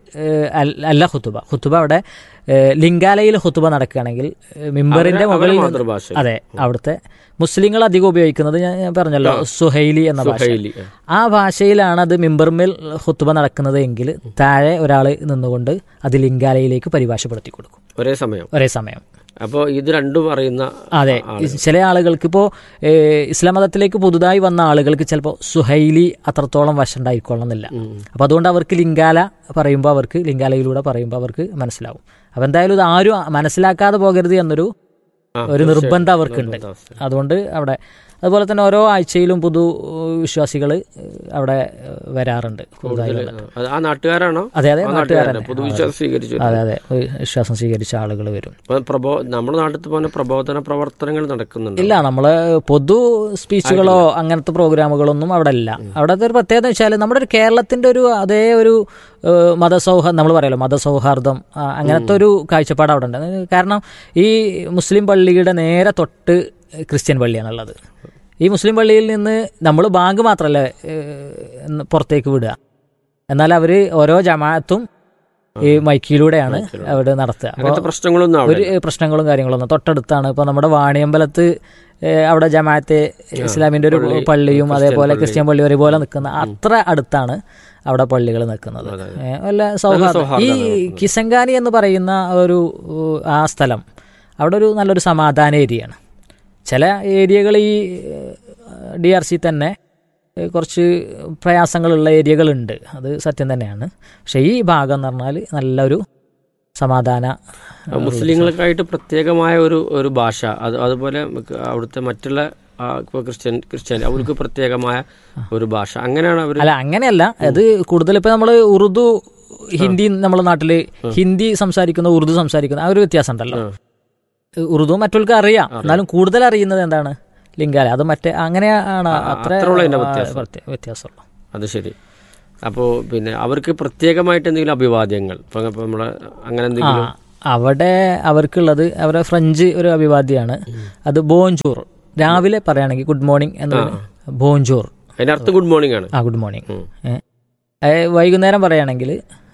അല്ല ഹുത്തുബ ഹുത്തുബ അവിടെ ഏഹ്, ലിംഗാലയിൽ ഹുത്തുബ നടക്കുകയാണെങ്കിൽ ഏഹ്, മിമ്പറിന്റെ അവരെ- മുകളിൽ അവരെ നിന്ന് മാതൃഭാഷ. അതെ അവിടുത്തെ മുസ്ലിങ്ങൾ അധികം ഉപയോഗിക്കുന്നത് ഞാൻ ഞാൻ പറഞ്ഞല്ലോ സുഹൈലി എന്ന ഭാഷ സുഹൈലി, ആ. ആ ഭാഷയിലാണ് അത് മിമ്പർമേൽ ഹുത്തുബ നടക്കുന്നത് എങ്കിൽ താഴെ ഒരാൾ നിന്നുകൊണ്ട് അത് ലിംഗാലയിലേക്ക് പരിഭാഷപ്പെടുത്തി കൊടുക്കും ഒരേ സമയം ഒരേ സമയം അപ്പോൾ ഇത് രണ്ടും അറിയുന്ന അതെ ചില ആളുകൾക്ക് ഇപ്പോൾ ഇസ്ലാം മതത്തിലേക്ക് പുതുതായി വന്ന ആളുകൾക്ക് ചിലപ്പോൾ സുഹൈലി അത്രത്തോളം വശമുണ്ടായിക്കൊള്ളുന്നില്ല അപ്പോൾ അതുകൊണ്ട് അവർക്ക് ലിംഗാല പറയുമ്പോൾ അവർക്ക് ലിംഗാലയിലൂടെ പറയുമ്പോൾ അവർക്ക് മനസ്സിലാവും അപ്പോൾ എന്തായാലും ഇത് ആരും മനസ്സിലാക്കാതെ പോകരുത് എന്നൊരു ആ, ഒരു തീർച്ചയായും. നിർബന്ധം അവർക്കുണ്ട് നിർബന്ധ അവസ്ഥ. അതുകൊണ്ട് അവിടെ അതുപോലെ തന്നെ ഓരോ ആഴ്ചയിലും പുതു വിശ്വാസികൾ അവിടെ ഏഹ്, വരാറുണ്ട് പുതുതായുള്ള അത് ആ നാട്ടുകാരാണോ അതെ അതെ ആ നാട്ടുകാരൻ പൊതുവിശ്വാസം സ്വീകരിച്ചു അതെ അതെ വിശ്വാസം സ്വീകരിച്ച ആളുകൾ വരും അപ്പൊ പ്രബോ നമ്മുടെ നാട്ടിൽ പോലെ പ്രബോധന പ്രവർത്തനങ്ങൾ നടക്കുന്നുണ്ട് ഇല്ല നമ്മള് പൊതു സ്പീച്ചുകളോ അങ്ങനത്തെ പ്രോഗ്രാമുകളൊന്നും അവിടെ ഇല്ല അവിടുത്തെ ഒരു പ്രത്യേകത വെച്ചാൽ നമ്മുടെ ഒരു കേരളത്തിന്റെ ഒരു അതേ ഒരു ഏഹ്, മതസൗഹാർദ്ദം നമ്മൾ പറയാലോ മതസൗഹാർദ്ദം ആ, അങ്ങനത്തെ ഒരു കാഴ്ചപ്പാട് അവിടെ ഉണ്ട് കാരണം ഈ മുസ്ലിം പള്ളിയുടെ നേരെ തൊട്ട് ക്രിസ്ത്യൻ പള്ളിയാണുള്ളത് ഈ മുസ്ലിം പള്ളിയിൽ നിന്ന് നമ്മൾ ബാങ്ക് മാത്രമല്ല ഏഹ്, പുറത്തേക്ക് വിടുക എന്നാൽ അവർ ഓരോ ജമാഅത്തും ഈ മൈക്കിലൂടെയാണ് അവിടെ നടത്തുക അപ്പോൾ അങ്ങനത്തെ പ്രശ്നങ്ങളൊന്നും അവിടെ ഒരു പ്രശ്നങ്ങളും കാര്യങ്ങളൊന്നും തൊട്ടടുത്താണ് ഇപ്പൊ നമ്മുടെ വാണിയമ്പലത്ത് ഏഹ്, അവിടെ ജമാഅത്തെ ഇസ്ലാമിന്റെ ഒരു പള്ളി, പള്ളിയും ക്രിസ്ത്യൻ അതേപോലെ പള്ളി. ക്രിസ്ത്യൻ പള്ളി ഒരേപോലെ നിൽക്കുന്ന അത്ര അടുത്താണ് അവിടെ പള്ളികൾ നിൽക്കുന്നത് ഏഹ്, വല്ല സൗഹാർദ്ദം ഈ സൗഹാർദ്ദമാണ് കിസങ്കാനി എന്ന് പറയുന്ന ഒരു ഉ, ആ സ്ഥലം അവിടെ ഒരു നല്ലൊരു സമാധാന ഏരിയയാണ് ചില ഏരിയകൾ ഈ ഡി ആർ സി തന്നെ ഏഹ്, കുറച്ച് പ്രയാസങ്ങളുള്ള ഏരിയകളുണ്ട് അത് സത്യം തന്നെയാണ് പക്ഷെ ഈ ഭാഗം എന്ന് പറഞ്ഞാൽ നല്ലൊരു സമാധാന ആ, മുസ്ലിങ്ങൾക്കായിട്ട് പ്രത്യേകമായ ഒരു ഒരു ഭാഷ അത് അതുപോലെ നമുക്ക് അവിടുത്തെ മറ്റുള്ള ആ, ഇപ്പൊ ക്രിസ്ത്യൻ ക്രിസ്ത്യൻ അവർക്ക് പ്രത്യേകമായ ഒരു ഭാഷ അങ്ങനെയാണ് അവർ അല്ല അങ്ങനെയല്ല അത് കൂടുതൽ ഇപ്പൊ നമ്മള് ഉറുദു ഹിന്ദി നമ്മുടെ നാട്ടില് ഹിന്ദി സംസാരിക്കുന്ന ഉറുദു സംസാരിക്കുന്ന ആ ഒരു വ്യത്യാസം ഉണ്ടല്ലോ ഉറുദു മറ്റുള്ളവർക്ക് അറിയാം എന്നാലും കൂടുതൽ അറിയുന്നത് എന്താണ് ലിംഗാല അത് മറ്റേ അങ്ങനെയാണ് അത്ര അത്രയുള്ള അതിന്റെ ആ, വ്യത്യാസം. പ്രത്യ- വ്യത്യാസമുള്ളൂ അത് ശരി അപ്പോൾ പിന്നെ അവർക്ക് പ്രത്യേകമായിട്ട് എന്തെങ്കിലും അഭിവാദ്യങ്ങൾ ഇപ്പൊ ഇപ്പൊ നമ്മളെ അങ്ങനെ ആ എന്തെങ്കിലും അവിടെ അവർക്കുള്ളത് അവരെ ഫ്രഞ്ച് ഒരു അഭിവാദ്യമാണ് അത് ബോഞ്ചൂർ രാവിലെ പറയുകയാണെങ്കിൽ ഗുഡ് മോർണിംഗ് എന്നുള്ളത് ബോഞ്ചൂർ അതിന്റെ അർത്ഥം ഗുഡ് മോർണിംഗ് ആണ് ആ ഗുഡ് മോർണിംഗ് വൈകുന്നേരം പറയുകയാണെങ്കിൽ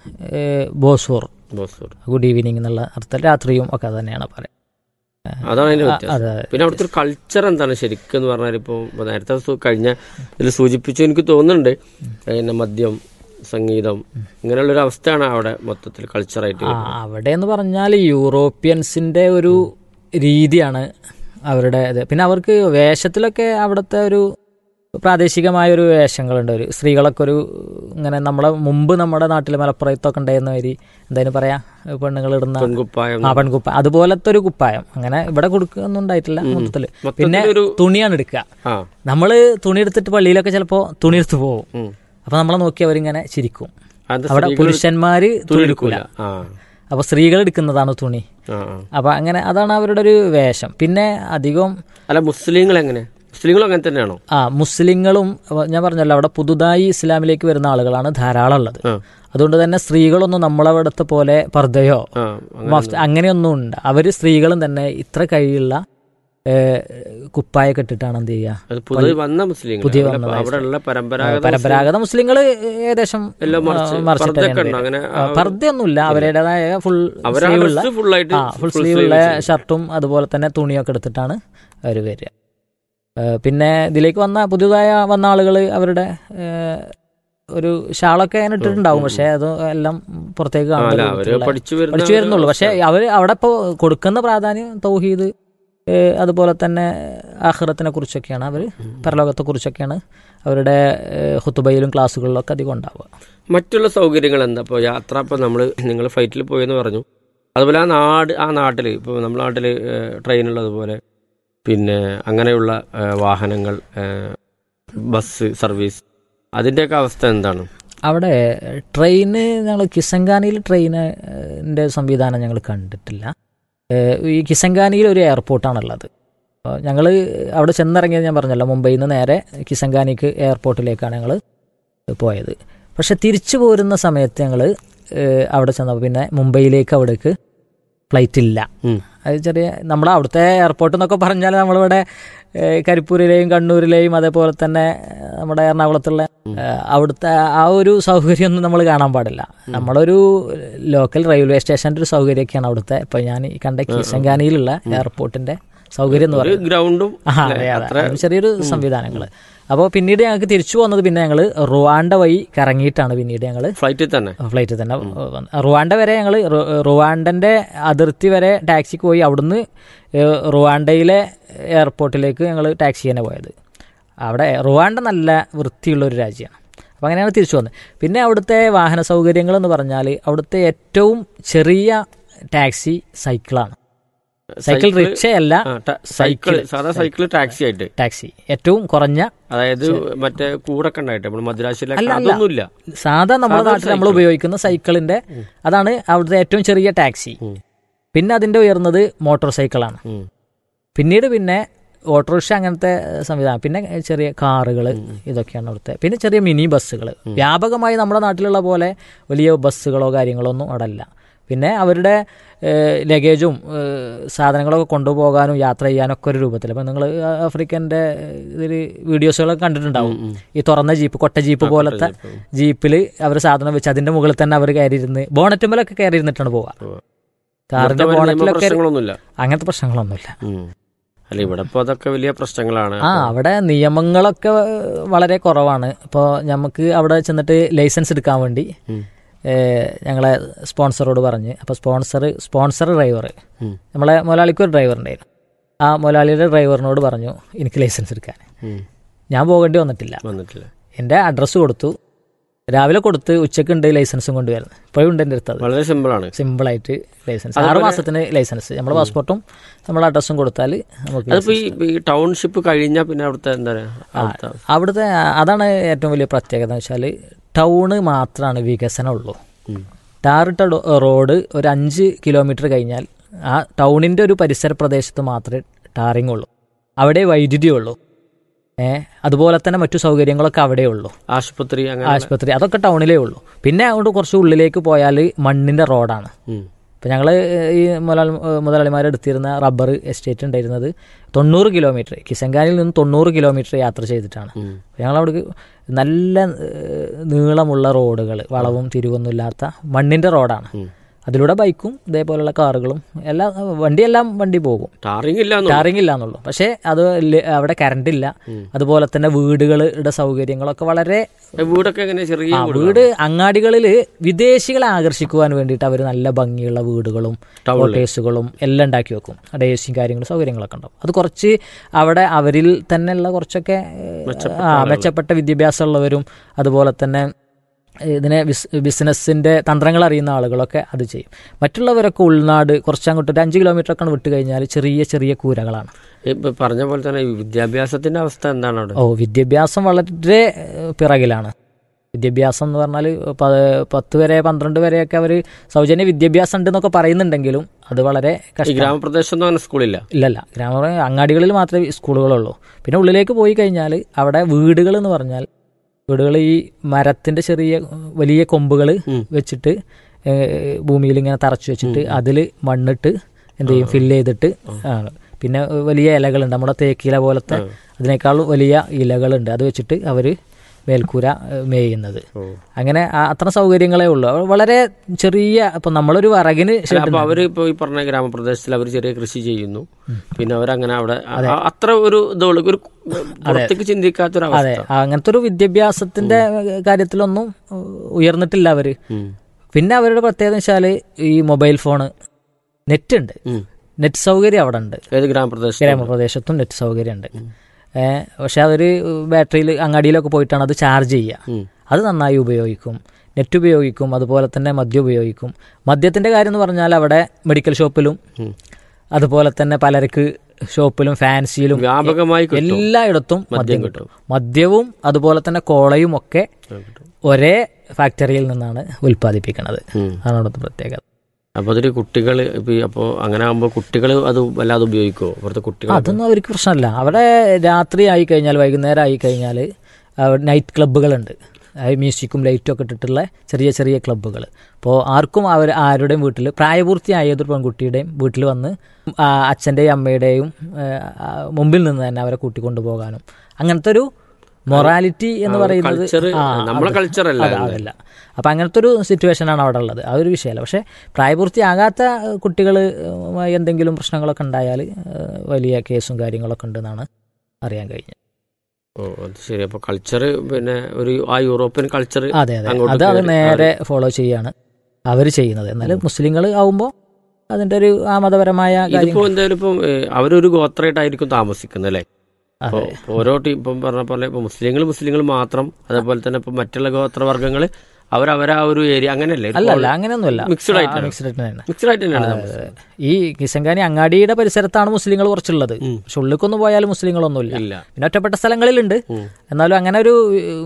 ബോസൂർ ബോസൂർ ഗുഡ് ഈവനിങ് എന്നുള്ള അർത്ഥം രാത്രിയും ഒക്കെ അത് തന്നെയാണ് പറയുക അതാണ് അതിന്റെ ആ, വ്യത്യാസം അതെ, അതെ. പിന്നെ അവിടുത്തെ ഒരു കൾച്ചർ എന്താണ് ശരിക്കും എന്ന് പറഞ്ഞാൽ ഇപ്പോൾ നേരത്തെ സു- കഴിഞ്ഞ ഇതിൽ സൂചിപ്പിച്ചു എനിക്ക് തോന്നുന്നുണ്ട് പിന്നെ മദ്യം സംഗീതം ഇങ്ങനെയുള്ളൊരു അവസ്ഥയാണ് അവിടെ മൊത്തത്തിൽ കൾച്ചറായിട്ട് ആ അവിടെ എന്ന് പറഞ്ഞാൽ യൂറോപ്യൻസിന്റെ ഒരു രീതിയാണ് അവരുടെ ഇത് പിന്നെ അവർക്ക് വേഷത്തിലൊക്കെ അവിടുത്തെ ഒരു പ്രാദേശികമായ ഒരു വേഷങ്ങളുണ്ട് ഒരു സ്ത്രീകളൊക്കെ ഒരു ഇങ്ങനെ നമ്മളെ മുമ്പ് നമ്മുടെ നാട്ടിൽ മലപ്പുറത്തൊക്കെ ഉണ്ടായിരുന്ന ഒരു എന്തായാലും പറയാ പെണ്ണുങ്ങൾ ഇടുന്ന പെൺകുപ്പായം ആ പെൺകുപ്പായം അതുപോലത്തെ ഒരു കുപ്പായം അങ്ങനെ ഇവിടെ കൊടുക്കൊന്നും ഉണ്ടായിട്ടില്ല മൊത്തത്തില് പിന്നെ മൊത്തത്തിലൊരു തുണിയാണ് എടുക്കുക ആ നമ്മള് തുണി എടുത്തിട്ട് പള്ളിയിലൊക്കെ ചിലപ്പോ തുണി എടുത്ത് പോകും ഉം. അപ്പൊ നമ്മളെ നോക്കി അവരിങ്ങനെ ചിരിക്കും അത് അവിടെ സ്ത്രീകൾ പുരുഷന്മാര് തുണി തുണി എടുക്കൂല എടുക്കൂല ആ അപ്പൊ സ്ത്രീകൾ എടുക്കുന്നതാണ് തുണി ആ ആ. അപ്പൊ അങ്ങനെ അതാണ് അവരുടെ ഒരു വേഷം പിന്നെ അധികം അല്ല മുസ്ലിങ്ങൾ എങ്ങനെ മുസ്ലിങ്ങളും അങ്ങനെ തന്നെയാണോ ആ മുസ്ലിങ്ങളും അപ്പൊ ഞാൻ പറഞ്ഞല്ലോ അവിടെ പുതുതായി ഇസ്ലാമിലേക്ക് വരുന്ന ആളുകളാണ് ധാരാളം ഉള്ളത് ആ അതുകൊണ്ട് തന്നെ സ്ത്രീകളൊന്നും നമ്മളവിടുത്തെ പോലെ പർദ്ദയോ ആ മഫ്ത അങ്ങനെയൊന്നും ഉണ്ട് അവര് സ്ത്രീകളും തന്നെ ഇത്ര കഴിയുള്ള കുപ്പായൊക്കെ ഇട്ടിട്ടാണ് എന്ത് ചെയ്യുക അത് പുതിയ വന്ന മുസ്ലിങ്ങൾ പുതിയ അവിടെ വന്ന അവിടെ ഉള്ള പരമ്പരാഗത പരമ്പരാഗത മുസ്ലിങ്ങൾ ഏകദേശം എല്ലാം മറിച്ച് ആ, മറിച്ചിട്ട് പർദ്ദയൊക്കെ തന്നെയാണ് ഉണ്ടോ? അങ്ങനെ ആ, പർദ്ദയൊന്നുമില്ല അവരുടേതായ ഫുൾ അവരാ സ്ലീവുള്ള dress full ആയിട്ട് ആ ഫുൾ full സ്ലീവുള്ള sleeves ആണ്. ഷർട്ടും അതുപോലെ തന്നെ തുണിയൊക്കെ എടുത്തിട്ടാണ് അവർ വരിക ഏ, പിന്നെ ഇതിലേക്ക് വന്ന പുതിയതായ വന്ന ആളുകൾ അവരുടെ ഏ, ഒരു ഷാളൊക്കെ അങ്ങനെ ഇട്ടിട്ടുണ്ടാവും പക്ഷെ അത് എല്ലാം പുറത്തേക്ക് ആ, കാണുന്ന അല്ല അവര് രൂപത്തിലുള്ള- പഠിച്ചു വരുന്ന പഠിച്ചു വരുന്നുള്ളൂ പക്ഷെ അവർ അവിടെ ഇപ്പോൾ കൊടുക്കുന്ന പ്രാധാന്യം തൗഹീദ് ഏ, അതുപോലെ തന്നെ ആഹ്റത്തിനെ കുറിച്ചൊക്കെയാണ് അവർ പരലോകത്തെ കുറിച്ചൊക്കെയാണ് അവരുടെ ഏ, ഹുത്തുബയിലും ക്ലാസ്സുകളിലൊക്കെ അധികം ഉണ്ടാവുക മറ്റുള്ള സൗകര്യങ്ങൾ എന്താ ഇപ്പോൾ യാത്ര ഇപ്പോൾ നമ്മൾ നിങ്ങൾ ഫ്ലൈറ്റിൽ പോയെന്ന് പറഞ്ഞു അതുപോലെ ആ നാട് ആ നാട്ടിൽ ഇപ്പോൾ നമ്മുടെ നാട്ടിൽ ട്രെയിനുള്ളതുപോലെ പിന്നെ അങ്ങനെയുള്ള ഏ, വാഹനങ്ങൾ ഏ, ബസ് സർവീസ് അതിൻ്റെയൊക്കെ അവസ്ഥ എന്താണ് അവിടെ ട്രെയിന് ഞങ്ങൾ കിസങ്കാനിയിൽ ട്രെയിനിൻ്റെ സംവിധാനം ഞങ്ങൾ കണ്ടിട്ടില്ല ഏഹ് ഈ കിസങ്കാനിയിൽ ഒരു എയർപോർട്ടാണുള്ളത് ഞങ്ങൾ അവിടെ ചെന്നിറങ്ങിയത് ഞാൻ പറഞ്ഞല്ലോ മുംബൈയിൽ നിന്ന് നേരെ കിസങ്കാനിക്ക് എയർപോർട്ടിലേക്കാണ് ഞങ്ങൾ പോയത് പക്ഷെ തിരിച്ചു പോരുന്ന സമയത്ത് ഞങ്ങൾ അവിടെ ചെന്നപ്പോൾ പിന്നെ മുംബൈയിലേക്ക് അവിടേക്ക് ഫ്ലൈറ്റ് ഇല്ല ഉം. അത് ചെറിയ നമ്മുടെ അവിടുത്തെ എയർപോർട്ട് എന്നൊക്കെ പറഞ്ഞാൽ നമ്മളിവിടെ ഏഹ് കരിപ്പൂരിലെയും കണ്ണൂരിലെയും അതേപോലെ തന്നെ ഏഹ് നമ്മുടെ എറണാകുളത്തുള്ള ഏഹ് അവിടുത്തെ ആ ഒരു സൗകര്യമൊന്നും നമ്മൾ കാണാൻ പാടില്ല നമ്മളൊരു ലോക്കൽ റെയിൽവേ സ്റ്റേഷൻ്റെ ഒരു സൗകര്യമൊക്കെയാണ് അവിടുത്തെ ഇപ്പൊ ഞാൻ ഈ കണ്ട കിസങ്കാനിയിലുള്ള എയർപോർട്ടിന്റെ സൗകര്യം എന്ന് ഒരു പറയുന്നത് ഗ്രൗണ്ടും ആ, അതെ, അതെ. അത് ചെറിയൊരു സംവിധാനങ്ങൾ അപ്പോൾ പിന്നീട് ഞങ്ങൾക്ക് തിരിച്ചു വന്നത് പിന്നെ ഞങ്ങൾ റുവാണ്ട വഴി കറങ്ങിയിട്ടാണ് പിന്നീട് ഞങ്ങൾ ഫ്ലൈറ്റിൽ തന്നെ ഫ്ലൈറ്റിൽ തന്നെ വന്നത്. റുവാണ്ട വരെ ഞങ്ങൾ റുവാണ്ടന്റെ അതിർത്തി വരെ ടാക്സിക്ക് പോയി അവിടുന്ന് ഏഹ്, റുവാണ്ടയിലെ എയർപോർട്ടിലേക്ക് ഞങ്ങൾ ടാക്സി തന്നെ പോയത് അവിടെ റുവാണ്ട നല്ല വൃത്തിയുള്ള ഒരു രാജ്യമാണ് അപ്പോൾ അങ്ങനെയാണ് തിരിച്ചു വന്നത് പിന്നെ അവിടുത്തെ വാഹന സൗകര്യങ്ങൾ എന്ന് പറഞ്ഞാൽ അവിടുത്തെ ഏറ്റവും ചെറിയ ടാക്സി സൈക്കിളാണ് സൈക്കിൾ റിക്ഷയല്ല ആ, ട- സൈക്കിൾ സാധാ സൈക്കിൾ ടാക്സി ആയിട്ട് ടാക്സി ഏറ്റവും കുറഞ്ഞ അതായത് മറ്റേ കൂടൊക്കെ ഉണ്ടായിട്ട് നമ്മൾ മദ്രാസിലൊക്കെ അല്ല, അല്ല. അതൊന്നുമില്ല സാധാ നമ്മുടെ സാധാ നാട്ടിൽ നമ്മൾ സൈക്കിൾ. ഉപയോഗിക്കുന്ന സൈക്കിളിന്റെ അതാണ് അവിടുത്തെ ഏറ്റവും ചെറിയ ടാക്സി ഉം. പിന്നെ അതിന്റെ ഉയർന്നത് മോട്ടോർ സൈക്കിളാണ് ഉം. പിന്നീട് പിന്നെ ഓട്ടോറിക്ഷ അങ്ങനത്തെ സംവിധാനം പിന്നെ ചെറിയ കാറുകൾ ഇതൊക്കെയാണ് അവിടുത്തെ പിന്നെ ചെറിയ മിനി ബസ്സുകൾ വ്യാപകമായി നമ്മുടെ നാട്ടിലുള്ള പോലെ വലിയ ബസ്സുകളോ കാര്യങ്ങളോ ഒന്നും അവിടെ അല്ല പിന്നെ അവരുടെ ലഗേജും സാധനങ്ങളൊക്കെ കൊണ്ടുപോകാനും യാത്ര ചെയ്യാനും ഒക്കെ ഒരു രൂപത്തിൽ അപ്പം നിങ്ങൾ ആഫ്രിക്കൻ്റെ ഇതിൽ വീഡിയോസുകളൊക്കെ കണ്ടിട്ടുണ്ടാവും ഈ തുറന്ന ജീപ്പ് കൊട്ട ജീപ്പ് പോലത്തെ ജീപ്പിൽ അവർ സാധനം വെച്ച് അതിന്റെ മുകളിൽ തന്നെ അവർ കയറിയിരുന്ന് ബോണറ്റുമ്മലൊക്കെ കയറി ഇരുന്നിട്ടാണ് പോവുക കാറിന്റെ ഇവിടുത്തെ നിയമ ബോണറ്റിലൊക്കെ പ്രശ്നങ്ങളൊന്നുമില്ല അങ്ങനത്തെ പ്രശ്നങ്ങളൊന്നുമില്ല ഉം. അല്ല ഇവിടെ ഇപ്പൊ അതൊക്കെ വലിയ പ്രശ്നങ്ങളാണ് ആ അവിടെ നിയമങ്ങളൊക്കെ വളരെ കുറവാണ് ഇപ്പോൾ നമുക്ക് അവിടെ ചെന്നിട്ട് ലൈസൻസ് എടുക്കാൻ വേണ്ടി ഉം. ഏഹ്, ഞങ്ങളെ സ്പോൺസറോട് പറഞ്ഞ് അപ്പോൾ സ്പോൺസർ സ്പോൺസർ ഡ്രൈവർ ഉം. നമ്മളെ മുതലാളിക്ക് ഒരു ഡ്രൈവർ ഉണ്ടായിരുന്നു ആ മുതലാളിയുടെ ഡ്രൈവറിനോട് പറഞ്ഞു എനിക്ക് ലൈസൻസ് എടുക്കാൻ ഉം. ഞാൻ പോകേണ്ടി വന്നിട്ടില്ല വന്നിട്ടില്ല എൻ്റെ അഡ്രസ്സ് കൊടുത്തു രാവിലെ കൊടുത്ത് ഉച്ചയ്ക്ക് ഉണ്ട് ലൈസൻസും കൊണ്ടുവരുന്നത് ഇപ്പോഴും ഉണ്ട് എൻ്റെ അടുത്ത് അത് വളരെ സിമ്പിളാണ് സിമ്പിളായിട്ട് ലൈസൻസ് ആറ് മാസത്തിന് ലൈസൻസ് നമ്മുടെ പാസ്പോർട്ടും നമ്മുടെ അഡ്രസ്സും കൊടുത്താൽ നമുക്ക് അതിപ്പോ ഈ ഈ ടൗൺഷിപ്പ് കഴിഞ്ഞാൽ പിന്നെ അവിടുത്തെ എന്താ പറയാ അവിടുത്തെ അവിടുത്തെ അതാണ് ഏറ്റവും വലിയ പ്രത്യേകത എന്ന് വെച്ചാൽ ടൗണ് മാത്രമാണ് വികസനം ഉള്ളൂ ഉം. ടാറിട്ട ഡോ- റോഡ് ഒരു അഞ്ച് കിലോമീറ്റർ കഴിഞ്ഞാൽ ആ ടൗണിൻ്റെ ഒരു പരിസര പ്രദേശത്ത് മാത്രമേ ടാറിങ് ഉള്ളൂ അവിടെ വൈദ്യുതി ഉള്ളൂ ഏ അതുപോലെ തന്നെ മറ്റു സൗകര്യങ്ങളൊക്കെ അവിടെ ഉള്ളൂ ആശുപത്രി അങ്ങനെ ആശുപത്രി അതൊക്കെ ടൗണിലേ ഉള്ളൂ പിന്നെ അങ്ങോട്ട് കുറച്ച് ഉള്ളിലേക്ക് പോയാൽ മണ്ണിൻ്റെ റോഡാണ് ഉം. ഇപ്പം ഞങ്ങൾ ഈ മുതലാളി മുതലാളിമാരെടുത്തിരുന്ന റബ്ബർ എസ്റ്റേറ്റ് ഉണ്ടായിരുന്നത് തൊണ്ണൂറ് കിലോമീറ്റർ കിസങ്കാനിൽ നിന്ന് തൊണ്ണൂറ് കിലോമീറ്റർ യാത്ര ചെയ്തിട്ടാണ് ഉം. ഞങ്ങളവിടെ നല്ല ഏഹ്, നീളമുള്ള റോഡുകൾ വളവും തിരിവൊന്നും ഇല്ലാത്ത മണ്ണിൻ്റെ റോഡാണ് അതിലൂടെ ബൈക്കും ഇതേപോലുള്ള കാറുകളും എല്ലാം വണ്ടിയെല്ലാം വണ്ടി പോകും ടാറിംഗ് ഇല്ല ടാറിംഗ് ഇല്ല എന്നുള്ളൂ പക്ഷേ അത് ല- അവിടെ കറണ്ട് ഇല്ല അതുപോലെ തന്നെ വീടുകളുടെ സൗകര്യങ്ങളൊക്കെ വളരെ വീടൊക്കെ എങ്ങനെ ചെറിയ ആ വീടുകളാണോ? വീട് അങ്ങാടികളിൽ വിദേശികളെ ആകർഷിക്കുവാൻ വേണ്ടിയിട്ട് അവർ നല്ല ഭംഗിയുള്ള വീടുകളും ടൗണില്. കോട്ടേഴ്സുകളും എല്ലാം ഉണ്ടാക്കി വെക്കും അവിടെ എ സിയും കാര്യങ്ങളും സൗകര്യങ്ങളൊക്കെ ഉണ്ടാവും അത് കുറച്ച് അവിടെ അവരിൽ തന്നെയുള്ള കുറച്ചൊക്കെ ഏഹ്, മെച്ചപ്പെട്ട ആ ആളുകൾ. മെച്ചപ്പെട്ട വിദ്യാഭ്യാസമുള്ളവരും അതുപോലെ തന്നെ ഇതിനെ ബിസ് ബിസിനസ്സിന്റെ തന്ത്രങ്ങൾ അറിയുന്ന ആളുകളൊക്കെ അത് ചെയ്യും മറ്റുള്ളവരൊക്കെ ഉൾനാട് കുറച്ചങ്ങോട്ട് ഒരു അഞ്ച് കിലോമീറ്റർ ഒക്കെ വിട്ട് കഴിഞ്ഞാൽ ചെറിയ ചെറിയ കൂരകളാണ് ഇപ്പൊ പറഞ്ഞ പോലെ തന്നെ ഈ വിദ്യാഭ്യാസത്തിന്റെ അവസ്ഥ എന്താണ് അവിടെ ഓ വിദ്യാഭ്യാസം വളരെ ഏഹ്, പിറകിലാണ് വിദ്യാഭ്യാസം എന്ന് പറഞ്ഞാൽ പത്ത് വരെ പന്ത്രണ്ട് വരെയൊക്കെ അവർ സൗജന്യ വിദ്യാഭ്യാസം ഉണ്ടെന്നൊക്കെ പറയുന്നുണ്ടെങ്കിലും അത് വളരെ ഈ കഷ്ടം ഗ്രാമപ്രദേശത്തൊന്നും അങ്ങനെ സ്കൂളില്ല ഇല്ലല്ല ഗ്രാമ അങ്ങാടികളിൽ മാത്രമേ സ്കൂളുകളുള്ളൂ പിന്നെ ഉള്ളിലേക്ക് പോയി കഴിഞ്ഞാൽ അവിടെ വീടുകൾ എന്ന് പറഞ്ഞാൽ വീടുകൾ ഈ മരത്തിന്റെ ചെറിയ വലിയ കൊമ്പുകൾ വെച്ചിട്ട് ഏഹ്, ഭൂമിയിൽ ഇങ്ങനെ തറച്ചു വെച്ചിട്ട് അതിൽ മണ്ണിട്ട് എന്ത് ചെയ്യും ഫില്ല് ചെയ്തിട്ട് ആണ് പിന്നെ വലിയ ഇലകളുണ്ട് നമ്മുടെ തേക്കില പോലത്തെ അതിനേക്കാൾ വലിയ ഇലകളുണ്ട് അത് വെച്ചിട്ട് അവർ മേൽക്കൂര ഏഹ്, മേയുന്നത് അങ്ങനെ ആ- അത്ര സൗകര്യങ്ങളേ ഉള്ളൂ അവ വളരെ ചെറിയ ഇപ്പം നമ്മളൊരു വിറകിന് അല്ല, ഷെഡ് അപ്പൊ അവര് ഇപ്പൊ ഈ പറഞ്ഞ ഗ്രാമപ്രദേശത്തിൽ അവർ ചെറിയ കൃഷി ചെയ്യുന്നു പിന്നെ അവരങ്ങനെ അവിടെ ആ- അത്ര ഒരു ഇതുള്ളൂ ഒരു പുറത്തേക്ക് അതെ ചിന്തിക്കാത്തൊരവസ്ഥ അങ്ങനത്തെ ഒരു വിദ്യാഭ്യാസത്തിന്റെ കാര്യത്തിലൊന്നും ഉ- ഉയർന്നിട്ടില്ല അവര് പിന്നെ അവരുടെ പ്രത്യേകത വെച്ചാല് ഈ മൊബൈൽ ഫോണ് നെറ്റ് ഉണ്ട് നെറ്റ് സൗകര്യം അവിടെ ഉണ്ട് ഏത് ഗ്രാമപ്രദേശം ഗ്രാമപ്രദേശത്തും നെറ്റ് സൗകര്യം ഉണ്ട് ഏഹ് പക്ഷെ അതൊരു ബാറ്ററിയിൽ അങ്ങാടിയിലൊക്കെ പോയിട്ടാണ് അത് ചാർജ് ചെയ്യുക അത് നന്നായി ഉപയോഗിക്കും നെറ്റ് ഉപയോഗിക്കും അതുപോലെ തന്നെ മദ്യം ഉപയോഗിക്കും മദ്യത്തിന്റെ കാര്യം എന്ന് പറഞ്ഞാൽ അവിടെ മെഡിക്കൽ ഷോപ്പിലും അതുപോലെ തന്നെ പലർക്ക് ഷോപ്പിലും ഫാൻസിയിലും വ്യാപകമായി കിട്ടും. എല്ലായിടത്തും മദ്യം മദ്യം കിട്ടും മദ്യവും അതുപോലെ തന്നെ കോളയും ഒക്കെ ഒരേ ഫാക്ടറിയിൽ നിന്നാണ് ഉൽപ്പാദിപ്പിക്കുന്നത് അതാണ് അവിടുത്തെ പ്രത്യേകത അപ്പൊ അതൊരു കുട്ടികൾ ഇപ്പൊ ഈ- അപ്പൊ അങ്ങനെ ആകുമ്പോ കുട്ടികൾ അത് വല്ലാതെ ഉപയോഗിക്കുമോ ഇവിടുത്തെ കുട്ടികൾ അതൊന്നും അവർക്ക് പ്രശ്നമല്ല അവിടെ രാത്രി ആയി കഴിഞ്ഞാൽ വൈകുന്നേരം ആയി കഴിഞ്ഞാൽ നൈറ്റ് ക്ലബ്ബുകളുണ്ട് അതായത് മ്യൂസിക്കും ലൈറ്റും ഒക്കെ ഇട്ടിട്ടുള്ള ചെറിയ ചെറിയ ക്ലബ്ബുകൾ അപ്പോൾ ആർക്കും അവർ ആരുടെയും വീട്ടിൽ പ്രായപൂർത്തിയായ ഏതൊരു പെൺകുട്ടിയുടെയും വീട്ടിൽ വന്ന് ആ, അച്ഛൻ്റെയും അമ്മയുടെയും ആ, ആ, മുമ്പിൽ നിന്ന് തന്നെ അവരെ കൂട്ടിക്കൊണ്ടു പോകാനും അങ്ങനത്തെ ഒരു മൊറാലിറ്റി എന്ന് ആ, പറയുന്നത് culture, ആ, നമ്മളെ അത് culture അല്ല അത് അത്. അതല്ല അപ്പം അങ്ങനത്തെ ഒരു സിറ്റുവേഷനാണ് അവിടെ ഉള്ളത് ആ ഒരു വിഷയമല്ല പക്ഷേ പ്രായപൂർത്തിയാകാത്ത കുട്ടികൾ എന്തെങ്കിലും പ്രശ്നങ്ങളൊക്കെ ഉണ്ടായാൽ വലിയ കേസും കാര്യങ്ങളൊക്കെ ഉണ്ടെന്നാണ് അറിയാൻ കഴിഞ്ഞത് ഓ അത് ശരി അപ്പൊ കൾച്ചർ പിന്നെ ഒരു ആ യൂറോപ്യൻ കൾച്ചർ അതെ അതെ അത് അത് നേരെ ഫോളോ ചെയ്യാണ് അവർ ചെയ്യുന്നത് എന്നാൽ മുസ്ലിങ്ങൾ ആവുമ്പോൾ അതിന്റെ ഒരു ആ മതപരമായ ഇതിപ്പോ കാര്യങ്ങൾ എന്തായാലും ഇപ്പം ഏ, അവരൊരു ഗോത്രമായിട്ടായിരിക്കും താമസിക്കുന്നത് അല്ലേ അതെ. ഇപ്പൊ ഓരോ ടീം ഇപ്പം പറഞ്ഞ പോലെ ഇപ്പൊ മുസ്ലിങ്ങൾ മുസ്ലിങ്ങൾ മാത്രം അതേപോലെ തന്നെ ഇപ്പൊ മറ്റുള്ള ഗോത്രവർഗ്ഗങ്ങൾ അവരവരാ ഒരു ഏരിയ അങ്ങനെയല്ലേ അല്ല അല്ല അങ്ങനെയൊന്നുമല്ല മിക്സ്ഡ് ആയിട്ടാണ് മിക്സ്ഡ് ആയിട്ട് തന്നെ മിക്സ്ഡ് ആയിട്ട് തന്നെയാണ് അതെ, താമസം. അതെ. ഈ കിസങ്കാനി അങ്ങാടിയുടെ പരിസരത്താണ് മുസ്ലിങ്ങൾ കുറച്ചുള്ളത് പക്ഷെ ഉള്ളിലേക്കൊന്നും പോയാൽ മുസ്ലിങ്ങളൊന്നുമില്ല ഇല്ല പിന്നെ ഒറ്റപ്പെട്ട സ്ഥലങ്ങളിലുണ്ട് എന്നാലും അങ്ങനെ ഒരു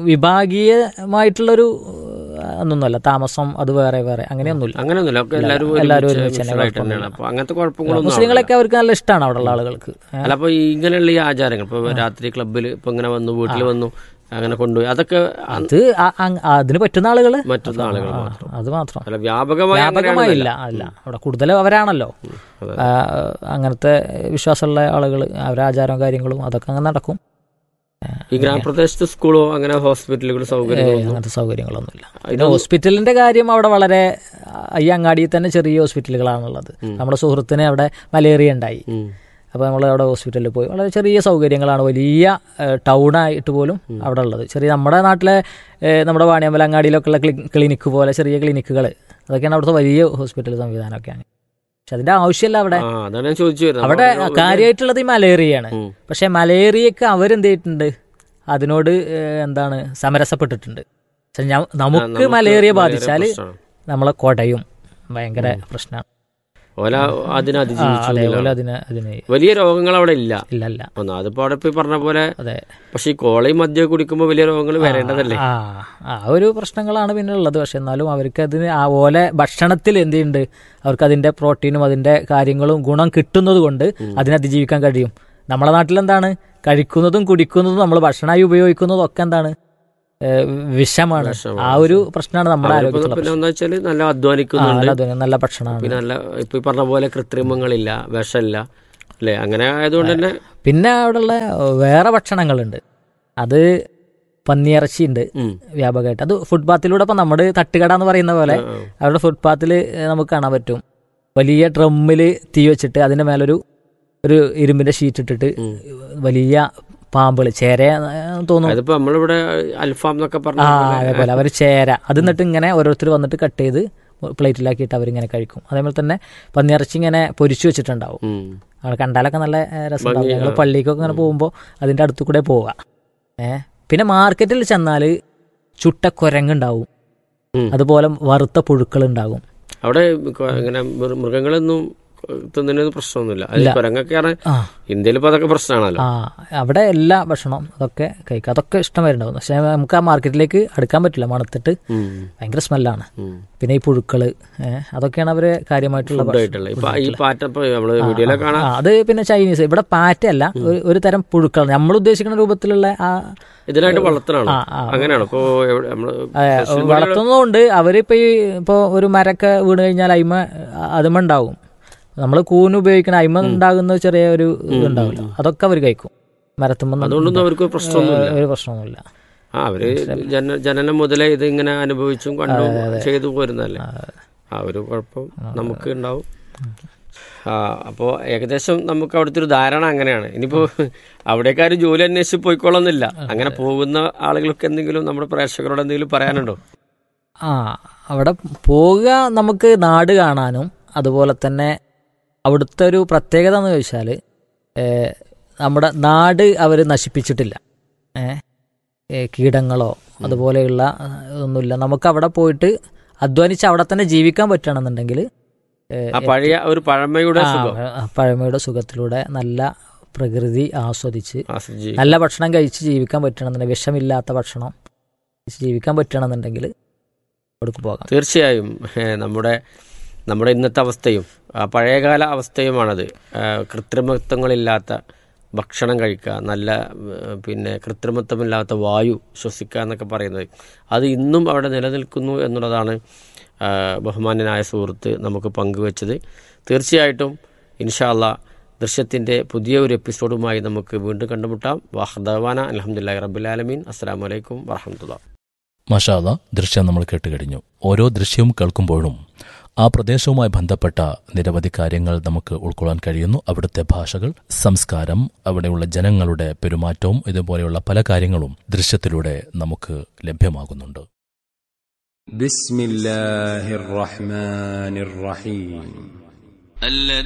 വിഭാഗീയമായിട്ടുള്ളൊരു ഒന്നൊന്നുമല്ല താമസം അത് വേറെ വേറെ അങ്ങനെയൊന്നുമില്ല അങ്ങനെയൊന്നുമില്ല ഒക്കെ എല്ലാവരും ഒരുമിച്ച് എല്ലാവരും ഒരുമിച്ച് mixed തന്നെ ആയിട്ട് തന്നെയാണ് അപ്പൊ അങ്ങനത്തെ കുഴപ്പങ്ങളൊന്നും മുസ്ലിങ്ങളൊക്കെ അവർക്ക് നല്ല ഇഷ്ടമാണ് അവിടെയുള്ള ആളുകൾക്ക് ഏ? അല്ല അപ്പൊ ഈ ഇങ്ങനെയുള്ള ഈ ആചാരങ്ങൾ ഇപ്പൊ രാത്രി ക്ലബ്ബിൽ ഇപ്പൊ ഇങ്ങനെ വന്നു വീട്ടിൽ വന്നു അങ്ങനെ കൊണ്ടുപോയി അതൊക്കെ അത് ആ- ആ- അതിന് പറ്റുന്ന ആളുകള് മറ്റുള്ള ആളുകൾ ആ, മാത്രം അത് മാത്രം അല്ല വ്യാപകമായി വ്യാപകമായില്ല അല്ല അവിടെ കൂടുതൽ അവരാണല്ലോ അതെ. ആ, അങ്ങനത്തെ വിശ്വാസമുള്ള ആളുകൾ അവരെ ആചാരവും കാര്യങ്ങളും അതൊക്കെ അങ്ങനെ നടക്കും ഈ ഗ്രാമപ്രദേശത്ത് സ്കൂളോ അങ്ങനെ ഹോസ്പിറ്റലുകൾ ഏ, സൗകര്യങ്ങളൊന്നും അങ്ങനത്തെ സൗകര്യങ്ങളൊന്നുമില്ല പിന്നെ ഇതൊന്നും- ഹോസ്പിറ്റലിന്റെ കാര്യം അവിടെ വളരെ ആ, ഈ അങ്ങാടിയിൽ തന്നെ ചെറിയ ഹോസ്പിറ്റലുകളാണുള്ളത് നമ്മുടെ സുഹൃത്തിന് അവിടെ മലേറിയ ഉണ്ടായി ഉം. അപ്പോൾ നമ്മൾ അവിടെ ഹോസ്പിറ്റലിൽ പോയി വളരെ ചെറിയ സൗകര്യങ്ങളാണ് വലിയ ടൗൺ ആയിട്ട് പോലും അവിടെ ഉള്ളത് ചെറിയ നമ്മുടെ നാട്ടിലെ ഏ, നമ്മുടെ വാണിയമ്പല അങ്ങാടിയിലൊക്കെ ഉള്ള ക്ലി- ക്ലിനിക്ക് പോലെ ചെറിയ ക്ലിനിക്കുകൾ അതൊക്കെയാണ് അവിടുത്തെ വലിയ ഹോസ്പിറ്റൽ സംവിധാനമൊക്കെയാണ് പക്ഷെ അതിന്റെ ആവശ്യമില്ല അവിടെ ആ അതാണ് ഞാൻ ചോദിച്ചു വരുന്നത് അവിടെ അപ്പൊ ഒരു- കാര്യമായിട്ടുള്ളത് ഈ മലേറിയയാണ് ഉം. പക്ഷെ മലേറിയക്ക് അവരെന്ത് ചെയ്തിട്ടുണ്ട് അതിനോട് ഏഹ്, എന്താണ് സമരസപ്പെട്ടിട്ടുണ്ട് പക്ഷെ ഞ- നമുക്ക് നമുക്ക് മലേറിയ മലേറിയ ബാധിച്ചാൽ പ്രശ്നമാണ്. നമ്മളെ കൊടയും ഭയങ്കര പ്രശ്നമാണ് ഓല അതിനെ ആ, അതിജീവിച്ചു അതേപോലെ എന്നുള്ളതാണ്. അതിന് അതിന് വലിയ രോഗങ്ങൾ അവിടെ ഇല്ല ഇല്ല ഇല്ല ഒന്ന് അതിപ്പോ അവിടെ പോയി പറഞ്ഞ പോലെ അതെ പക്ഷെ ഈ കോളയും മദ്യം കുടിക്കുമ്പോൾ വലിയ രോഗങ്ങൾ വരേണ്ടതല്ലേ ആ ആ ഒരു പ്രശ്നങ്ങളാണ് പിന്നെ ഉള്ളത് പക്ഷെ എന്നാലും അവർക്ക് അതിന് ആ ഓലെ ഭക്ഷണത്തിൽ എന്ത് ചെയ്യുന്നുണ്ട് അവർക്ക് അതിന്റെ പ്രോട്ടീനും അതിന്റെ കാര്യങ്ങളും ഗുണം കിട്ടുന്നത് കൊണ്ട് അതിനെ അതിജീവിക്കാൻ കഴിയും നമ്മളെ നാട്ടിലെന്താണ് കഴിക്കുന്നതും കുടിക്കുന്നതും നമ്മൾ ഭക്ഷണമായി ഉപയോഗിക്കുന്നതും ഒക്കെ എന്താണ് ഏഹ് വിഷമാണ് ആ ഒരു പ്രശ്നമാണ് നമ്മുടെ അവരിപ്പോ ആരോഗ്യത്തിലുള്ള പിന്നെ പ്രശ്നം. എന്താ വെച്ചാല് നല്ല ആ, അധ്വാനിക്കുന്നുണ്ട് നല്ല അധ്വാനം, നല്ല ഭക്ഷണമാണ് പിന്നെ നല്ല ഇപ്പൊ ഈ പറഞ്ഞ പോലെ കൃത്രിമങ്ങളില്ല വിഷമില്ല അല്ലേ അങ്ങനെ ആയതുകൊണ്ട് തന്നെ പിന്നെ അവിടെയുള്ള വേറെ ഭക്ഷണങ്ങളുണ്ട് അത് പന്നിയിറച്ചി ഉണ്ട് ഉം. വ്യാപകമായിട്ട് അത് ഫുട്പാത്തിലൂടെ ഇപ്പം നമ്മുടെ തട്ടുകട എന്ന് പറയുന്ന പോലെ ആ, ആ. അവരുടെ ഫുട്പാത്തിൽ നമുക്ക് കാണാൻ പറ്റും വലിയ ഡ്രമ്മിൽ തീ വെച്ചിട്ട് അതിന്റെ മേലൊരു ഒരു ഇരുമ്പിന്റെ ഷീറ്റ് ഇട്ടിട്ട് ഉം. വലിയ പാമ്പുകൾ ചേര തോന്നുന്നു അതിപ്പോ നമ്മളിവിടെ അൽഫാം എന്നൊക്കെ ആ പറഞ്ഞ പോലെ, അതേപോലെ അവർ ചേര അത് എന്നിട്ട് ഇങ്ങനെ ഓരോരുത്തർ വന്നിട്ട് കട്ട് ചെയ്ത് പ്ലേറ്റിലാക്കിയിട്ട് അവരിങ്ങനെ കഴിക്കും അതേപോലെ തന്നെ പന്നിയിറച്ചി ഇങ്ങനെ പൊരിച്ചു വെച്ചിട്ടുണ്ടാവും ഉം. അവിടെ കണ്ടാലൊക്കെ നല്ല രസം ഭംഗി, ഞങ്ങൾ ആ. പള്ളിക്കൊക്കെ ഇങ്ങനെ പോകുമ്പോൾ അതിന്റെ അടുത്ത് കൂടെ പോവുക ഏ പിന്നെ മാർക്കറ്റിൽ ചെന്നാൽ ചുട്ട കുരങ്ങുണ്ടാവും ഉം. അതുപോലെ വറുത്ത പുഴുക്കൾ ഉണ്ടാകും അവിടെ കൊ- ഇങ്ങനെ മൃ- മൃഗങ്ങളൊന്നും തിന്നുന്നതിന് പ്രശ്നമൊന്നുമില്ല അത് ഇല്ല. കുരങ്ങൊക്കെയാണ് ആ ഇന്ത്യയിൽ ഇപ്പൊ അതൊക്കെ പ്രശ്നമാണല്ലോ ആ അവിടെ എല്ലാ ഭക്ഷണവും അതൊക്കെ കഴിക്കുക അതൊക്കെ ഇഷ്ടം വരുന്നുണ്ടാവും പക്ഷെ നമുക്ക് ആ മാർക്കറ്റിലേക്ക് അടുക്കാൻ പറ്റില്ല മണത്തിട്ട് ഉം. ഭയങ്കര സ്മെല്ലാണ് ഉം. പിന്നെ ഈ പുഴുക്കള് ഏ, അതൊക്കെയാണ് അവര് കാര്യമായിട്ടുള്ള ഭക്ഷണം. ഫുഡായിട്ടുള്ള ഇപ്പൊ ഈ പാറ്റ ഇപ്പൊ നമ്മള് വീഡിയോയിലൊക്കെ കാണാം ആ, അത് പിന്നെ ചൈനീസ് ഇവിടെ പാറ്റയല്ല ഒരു- ഒരു തരം പുഴുക്കൾ നമ്മൾ ഉദ്ദേശിക്കുന്ന രൂപത്തിലുള്ള ആ ഇതിനായിട്ട് വളർത്തണാണോ ആ, ആ. അങ്ങനെയാണോ ഇപ്പൊ എവിടെ നമ്മള് ഏ, social media- വളർത്തുന്നതുകൊണ്ട് അവരിപ്പോ ഈ ഇപ്പൊ ഒരു മരൊക്കെ വീണ് കഴിഞ്ഞാൽ അയിമ അതുമ ഉണ്ടാവും നമ്മൾ കൂന് ഉപയോഗിക്കണ അയിമ ഉണ്ടാകുന്ന ചെറിയ ഒരു ഇതുണ്ടാവില്ല അതൊക്കെ അവർ കഴിക്കും മരത്തുമ്പോ അതുകൊണ്ടൊന്നും അവർക്ക് പ്രശ്നമൊന്നുമില്ല ഒരു പ്രശ്നമൊന്നുമില്ല ആ അവര് ജന ജനനം മുതലേ ഇത് ഇങ്ങനെ അനുഭവിച്ചും കണ്ടും ചെയ്തു പോരുന്നല്ലേ ആ ഒരു കുഴപ്പം നമുക്ക് ഉണ്ടാവും ആ അപ്പോൾ ഏകദേശം നമുക്ക് അവിടുത്തെ ഒരു ധാരണ അങ്ങനെയാണ് ഇനിയിപ്പോ അവിടേക്കാരും ജോലി അന്വേഷിച്ച് പോയിക്കോളന്നില്ല അങ്ങനെ പോകുന്ന ആളുകൾക്ക് എന്തെങ്കിലും നമ്മുടെ പ്രേക്ഷകരോട് എന്തെങ്കിലും പറയാനുണ്ടോ ആ അവിടെ പോവുക നമുക്ക് നാട് കാണാനും അതുപോലെ തന്നെ അവിടുത്തെ ഒരു പ്രത്യേകത എന്ന് ചോദിച്ചാൽ നമ്മുടെ നാട് അവർ നശിപ്പിച്ചിട്ടില്ല ഏ, ഏ, കീടങ്ങളോ അതുപോലെയുള്ള ആ, ഒന്നുമില്ല നമുക്ക് അവിടെ പോയിട്ട് അധ്വാനിച്ച് അവിടെ തന്നെ ജീവിക്കാൻ പറ്റുകയാണെന്നുണ്ടെങ്കിൽ ഏ, ആ പഴയ ഒരു പഴമയുടെ ആ, സുഖം ആ, പഴമയുടെ സുഖത്തിലൂടെ നല്ല പ്രകൃതി ആസ്വദിച്ച് ആസ്വദിച്ച് നല്ല ഭക്ഷണം കഴിച്ച് ജീവിക്കാൻ പറ്റണമെന്നുണ്ടെങ്കിൽ വിഷമില്ലാത്ത ഭക്ഷണം കഴിച്ച് ജീവിക്കാൻ പറ്റണമെന്നുണ്ടെങ്കിൽ അവിടേക്ക് പോകാം തീർച്ചയായും ഏ, നമ്മുടെ നമ്മുടെ ഇന്നത്തെ അവസ്ഥയും ആ പഴയകാല അവസ്ഥയുമാണത് ആ, കൃത്രിമത്വങ്ങളില്ലാത്ത ഭക്ഷണം കഴിക്കുക നല്ല ഏ, പിന്നെ കൃത്രിമത്വമില്ലാത്ത വായു ശ്വസിക്കുക എന്നൊക്കെ പറയുന്നത് അത് ഇന്നും അവിടെ നിലനിൽക്കുന്നു എന്നുള്ളതാണ് ആ, ബഹുമാന്യനായ സുഹൃത്ത് നമുക്ക് പങ്കുവച്ചത് തീർച്ചയായിട്ടും ഇൻഷാല്ല ദൃശ്യത്തിൻ്റെ പുതിയ ഒരു എപ്പിസോഡുമായി നമുക്ക് വീണ്ടും കണ്ടുമുട്ടാം വാഹദവാന അലഹമുല്ലാ റബുലാലമീൻ അസ്സാം വലൈക്കും വാഹമത്തുള്ള മഷാദ ദൃശ്യം നമ്മൾ കേട്ടുകഴിഞ്ഞു ഓരോ ദൃശ്യവും കേൾക്കുമ്പോഴും ആ പ്രദേശവുമായി ബന്ധപ്പെട്ട നിരവധി കാര്യങ്ങൾ നമുക്ക് ഉൾക്കൊള്ളാൻ കഴിയുന്നു അവിടുത്തെ ഭാഷകൾ സംസ്കാരം അവിടെയുള്ള ജനങ്ങളുടെ പെരുമാറ്റവും ഇതുപോലെയുള്ള പല കാര്യങ്ങളും ദൃശ്യത്തിലൂടെ നമുക്ക് ലഭ്യമാകുന്നുണ്ട് بسم الله الرحمن الرحيم